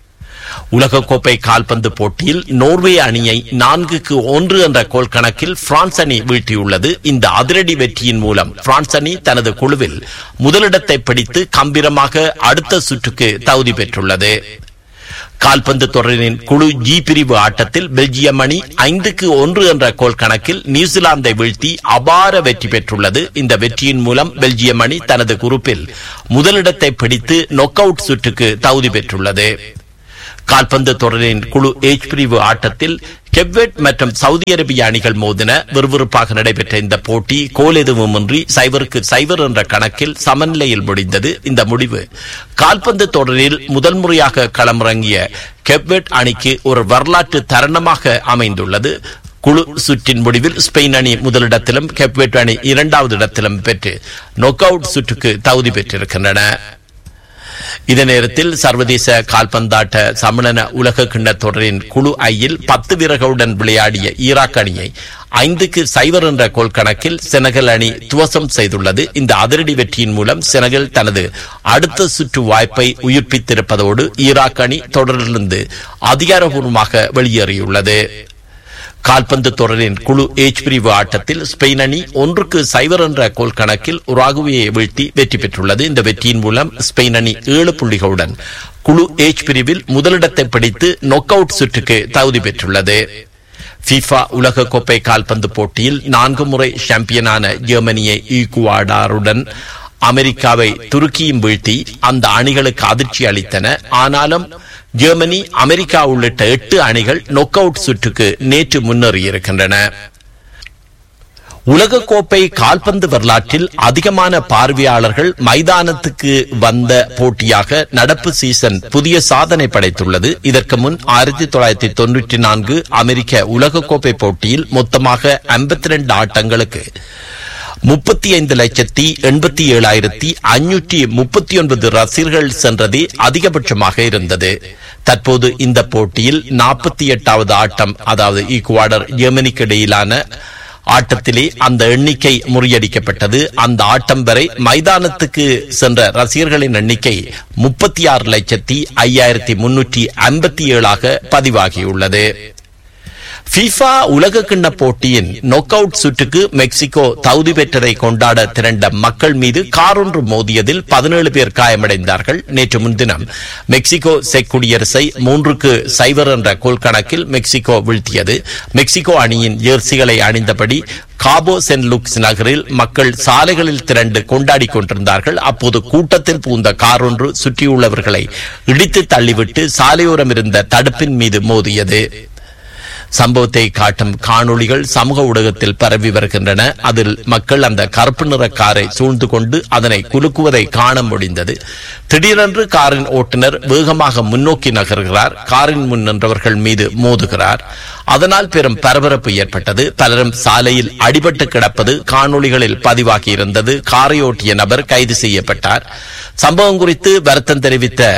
உலகக்கோப்பை கால்பந்து போட்டியில் நோர்வே அணியை நான்குக்கு ஒன்று என்ற கோல் கணக்கில் பிரான்ஸ் அணி வீழ்த்தியுள்ளது இந்த அதிரடி வெற்றியின் மூலம் பிரான்ஸ் அணி தனது குழுவில் முதலிடத்தை பிடித்து கம்பீரமாக அடுத்த சுற்றுக்கு தகுதி பெற்றுள்ளது கால்பந்து தொடரின் குழு ஜி பிரிவு ஆட்டத்தில் பெல்ஜியம் அணி ஐந்துக்கு ஒன்று என்ற கோல் கணக்கில் நியூசிலாந்தை வீழ்த்தி அபார வெற்றி பெற்றுள்ளது இந்த வெற்றியின் மூலம் பெல்ஜியம் அணி தனது குரூப்பில் முதலிடத்தை பிடித்து நொக் அவுட் சுற்றுக்கு தகுதி பெற்றுள்ளது கால்பந்து தொடரின் குழு ஏச் பிரிவு ஆட்டத்தில் கெப்வெட் மற்றும் சவுதி அரேபிய அணிகள் மோதின விறுவிறுப்பாக நடைபெற்ற இந்த போட்டி கோல் எதுவுமின்றி சைவருக்கு சைவர் என்ற கணக்கில் சமநிலையில் முடிந்தது இந்த முடிவு கால்பந்து தொடரில் முதல் முறையாக களமிறங்கிய கெப்வெட் அணிக்கு ஒரு வரலாற்று தருணமாக அமைந்துள்ளது குழு சுற்றின் முடிவில் ஸ்பெயின் அணி முதலிடத்திலும் கெப்வெட் அணி இரண்டாவது இடத்திலும் பெற்று நொக் அவுட் சுற்றுக்கு தகுதி பெற்றிருக்கின்றன இதே நேரத்தில் சர்வதேச கால்பந்தாட்ட சமணன உலக கிண்ண தொடரின் குழு ஐயில் பத்து வீரர்களுடன் விளையாடிய ஈராக் அணியை ஐந்துக்கு சைவர் என்ற கோல் கணக்கில் செனகல் அணி துவசம் செய்துள்ளது இந்த அதிரடி வெற்றியின் மூலம் செனகல் தனது அடுத்த சுற்று வாய்ப்பை உயிர்ப்பித்திருப்பதோடு ஈராக் அணி தொடரிலிருந்து அதிகாரபூர்வமாக வெளியேறியுள்ளது கால்பந்து தொடரின் குழு ஏச் பிரிவு ஆட்டத்தில் ஸ்பெயின் அணி ஒன்றுக்கு சைவர் என்ற கோல் கணக்கில் உராகுவையை வீழ்த்தி வெற்றி பெற்றுள்ளது இந்த வெற்றியின் மூலம் ஸ்பெயின் அணி ஏழு புள்ளிகளுடன் குழு ஏச் பிரிவில் முதலிடத்தை பிடித்து நொக் அவுட் சுற்றுக்கு தகுதி பெற்றுள்ளது FIFA உலக கோப்பை கால்பந்து போட்டியில் நான்கு முறை சாம்பியனான ஜெர்மனியை ஈக்குவாடாருடன் அமெரிக்காவை துருக்கியும் வீழ்த்தி அந்த அணிகளுக்கு அதிர்ச்சி அளித்தன ஆனாலும் ஜெர்மனி அமெரிக்கா உள்ளிட்ட எட்டு அணிகள் நொக் அவுட் சுற்றுக்கு நேற்று முன்னேறியிருக்கின்றன உலகக்கோப்பை கால்பந்து வரலாற்றில் அதிகமான பார்வையாளர்கள் மைதானத்துக்கு வந்த போட்டியாக நடப்பு சீசன் புதிய சாதனை படைத்துள்ளது இதற்கு முன் ஆயிரத்தி தொள்ளாயிரத்தி தொன்னூற்றி நான்கு அமெரிக்க உலகக்கோப்பை போட்டியில் மொத்தமாக ஐம்பத்தி ரெண்டு ஆட்டங்களுக்கு முப்பத்தி ஐந்து லட்சத்தி எண்பத்தி ஏழாயிரத்தி ஐநூற்றி முப்பத்தி ஒன்பது ரசிகர்கள் சென்றதே அதிகபட்சமாக இருந்தது தற்போது இந்த போட்டியில் நாற்பத்தி எட்டாவது ஆட்டம் அதாவது ஈக்குவாடர் ஜெர்மனிக்கு இடையிலான ஆட்டத்திலே அந்த எண்ணிக்கை முறியடிக்கப்பட்டது அந்த ஆட்டம் வரை மைதானத்துக்கு சென்ற ரசிகர்களின் எண்ணிக்கை முப்பத்தி ஆறு லட்சத்தி ஐயாயிரத்தி முன்னூற்றி ஐம்பத்தி ஏழாக பதிவாகியுள்ளது FIFA உலக கிண்ண போட்டியின் நொக் அவுட் சுற்றுக்கு மெக்சிகோ தகுதி பெற்றதை கொண்டாட திரண்ட மக்கள் மீது கார் ஒன்று மோதியதில் பதினேழு பேர் காயமடைந்தார்கள் நேற்று முன்தினம் மெக்சிகோ செக் குடியரசை மூன்றுக்கு சைவர் என்ற கோல் கணக்கில் மெக்சிகோ வீழ்த்தியது மெக்சிகோ அணியின் ஜெர்சிகளை அணிந்தபடி காபோ சென் லுக்ஸ் நகரில் மக்கள் சாலைகளில் திரண்டு கொண்டாடி கொண்டிருந்தார்கள் அப்போது கூட்டத்தில் பூந்த கார் ஒன்று சுற்றியுள்ளவர்களை இடித்து தள்ளிவிட்டு சாலையோரம் இருந்த தடுப்பின் மீது மோதியது சம்பவத்தை காட்டும் காணொளிகள் சமூக ஊடகத்தில் பரவி வருகின்றன அதில் மக்கள் அந்த கருப்பு நிற காரை சூழ்ந்து கொண்டு அதனை குலுக்குவதை காண முடிந்தது திடீரென்று காரின் ஓட்டுநர் வேகமாக முன்னோக்கி நகர்கிறார் காரின் முன் நின்றவர்கள் மீது மோதுகிறார் அதனால் பெரும் பரபரப்பு ஏற்பட்டது பலரும் சாலையில் அடிபட்டு கிடப்பது காணொளிகளில் பதிவாகி இருந்தது காரை ஓட்டிய நபர் கைது செய்யப்பட்டார் சம்பவம் குறித்து வருத்தம் தெரிவித்த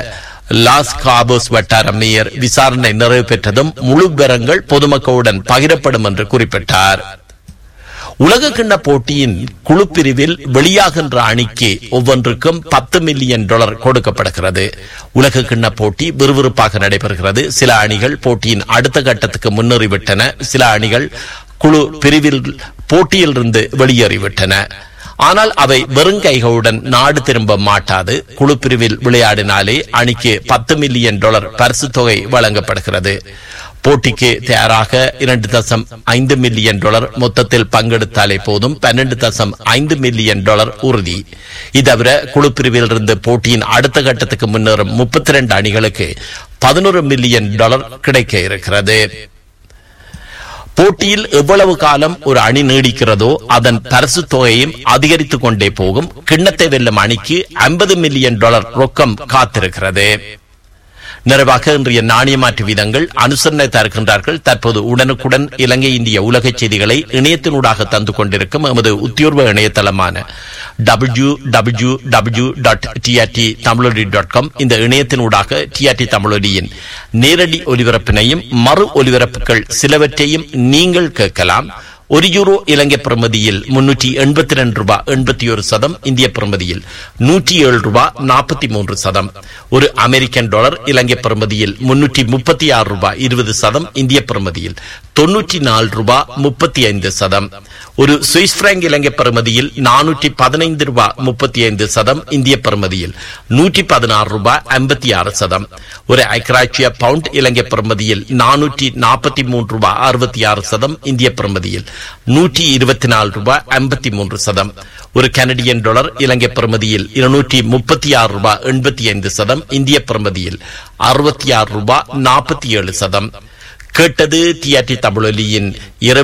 லாஸ் காபோஸ் வட்டார மேயர் விசாரணை நிறைவு பெற்றதும் முழு விவரங்கள் பொதுமக்களுடன் பகிரப்படும் என்று குறிப்பிட்டார் உலக கிண்ண போட்டியின் குழு பிரிவில் வெளியாகின்ற அணிக்கு ஒவ்வொன்றுக்கும் பத்து மில்லியன் டாலர் கொடுக்கப்படுகிறது உலக கிண்ண போட்டி விறுவிறுப்பாக நடைபெறுகிறது சில அணிகள் போட்டியின் அடுத்த கட்டத்துக்கு முன்னேறிவிட்டன சில அணிகள் குழு பிரிவில் போட்டியிலிருந்து வெளியேறிவிட்டன ஆனால் அவை வெறுங்கைகளுடன் நாடு திரும்ப மாட்டாது குழு பிரிவில் விளையாடினாலே அணிக்கு பத்து மில்லியன் டாலர் பரிசு தொகை வழங்கப்படுகிறது போட்டிக்கு தயாராக இரண்டு தசம் ஐந்து மில்லியன் டாலர் மொத்தத்தில் பங்கெடுத்தாலே போதும் பன்னெண்டு தசம் ஐந்து மில்லியன் டாலர் உறுதி இதவிர குழு பிரிவில் இருந்து போட்டியின் அடுத்த கட்டத்துக்கு முன்னேறும் முப்பத்தி இரண்டு அணிகளுக்கு பதினோரு மில்லியன் டாலர் கிடைக்க இருக்கிறது போட்டியில் எவ்வளவு காலம் ஒரு அணி நீடிக்கிறதோ அதன் பரிசு தொகையும் அதிகரித்துக் கொண்டே போகும் கிண்ணத்தை வெல்லும் அணிக்கு ஐம்பது மில்லியன் டாலர் ரொக்கம் காத்திருக்கிறது நிறைவாக இன்றைய நாணய மாற்று வீதங்கள் அனுசரணை தருகின்றார்கள் தற்போது உடனுக்குடன் இலங்கை இந்திய உலக செய்திகளை இணையத்தினூடாக தந்து கொண்டிருக்கும் எமது உத்தியோர்வ இணையதளமான W W W dot TRT Tamiloli dot com இந்த இணையத்தினூடாக டிஆர்டி தமிழொலியின் நேரடி ஒலிபரப்பினையும் மறு ஒலிபரப்புகள் சிலவற்றையும் நீங்கள் கேட்கலாம் ஒரு யூரோ இலங்கை பிரமதியில் முன்னூற்றி எண்பத்தி ரெண்டு ரூபாய் எண்பத்தி ஒரு சதம் இந்திய பிரமதியில் நூற்றி ஏழு ரூபாய் நாற்பத்தி மூன்று சதம் ஒரு அமெரிக்கன் டாலர் இலங்கை பிரமதியில் முன்னூற்றி முப்பத்தி ஆறு ரூபாய் இருபது சதம் இந்திய பிரமதியில் தொன்னூற்றி நாலு ரூபாய் முப்பத்தி ஐந்து சதம் ஒரு சுவிஸ் பிராங்க் இலங்கை பிரமதியில் நானூற்றி பதினைந்து ரூபாய் முப்பத்தி ஐந்து சதம் இந்திய பிரமதியில் நூற்றி பதினாறு ரூபாய் ஐம்பத்தி ஆறு சதம் ஒரு ஐக்ராட்சிய பவுண்ட் இலங்கை பிரமதியில் நானூற்றி நாற்பத்தி மூன்று ரூபாய் அறுபத்தி ஆறு சதம் இந்திய பிரமதியில் நூற்றி இருபத்தி நாலு ரூபாய் ஐம்பத்தி மூன்று சதம் ஒரு கனடியன் டாலர் இலங்கை பிரமதியில் இருநூற்றி முப்பத்தி ஆறு ரூபாய் எண்பத்தி ஐந்து சதம் இந்திய பிரமதியில் அறுபத்தி ஆறு ரூபாய் நாற்பத்தி ஏழு சதம் கேட்டது டிஆர்டி தமிழொலியின் இரவு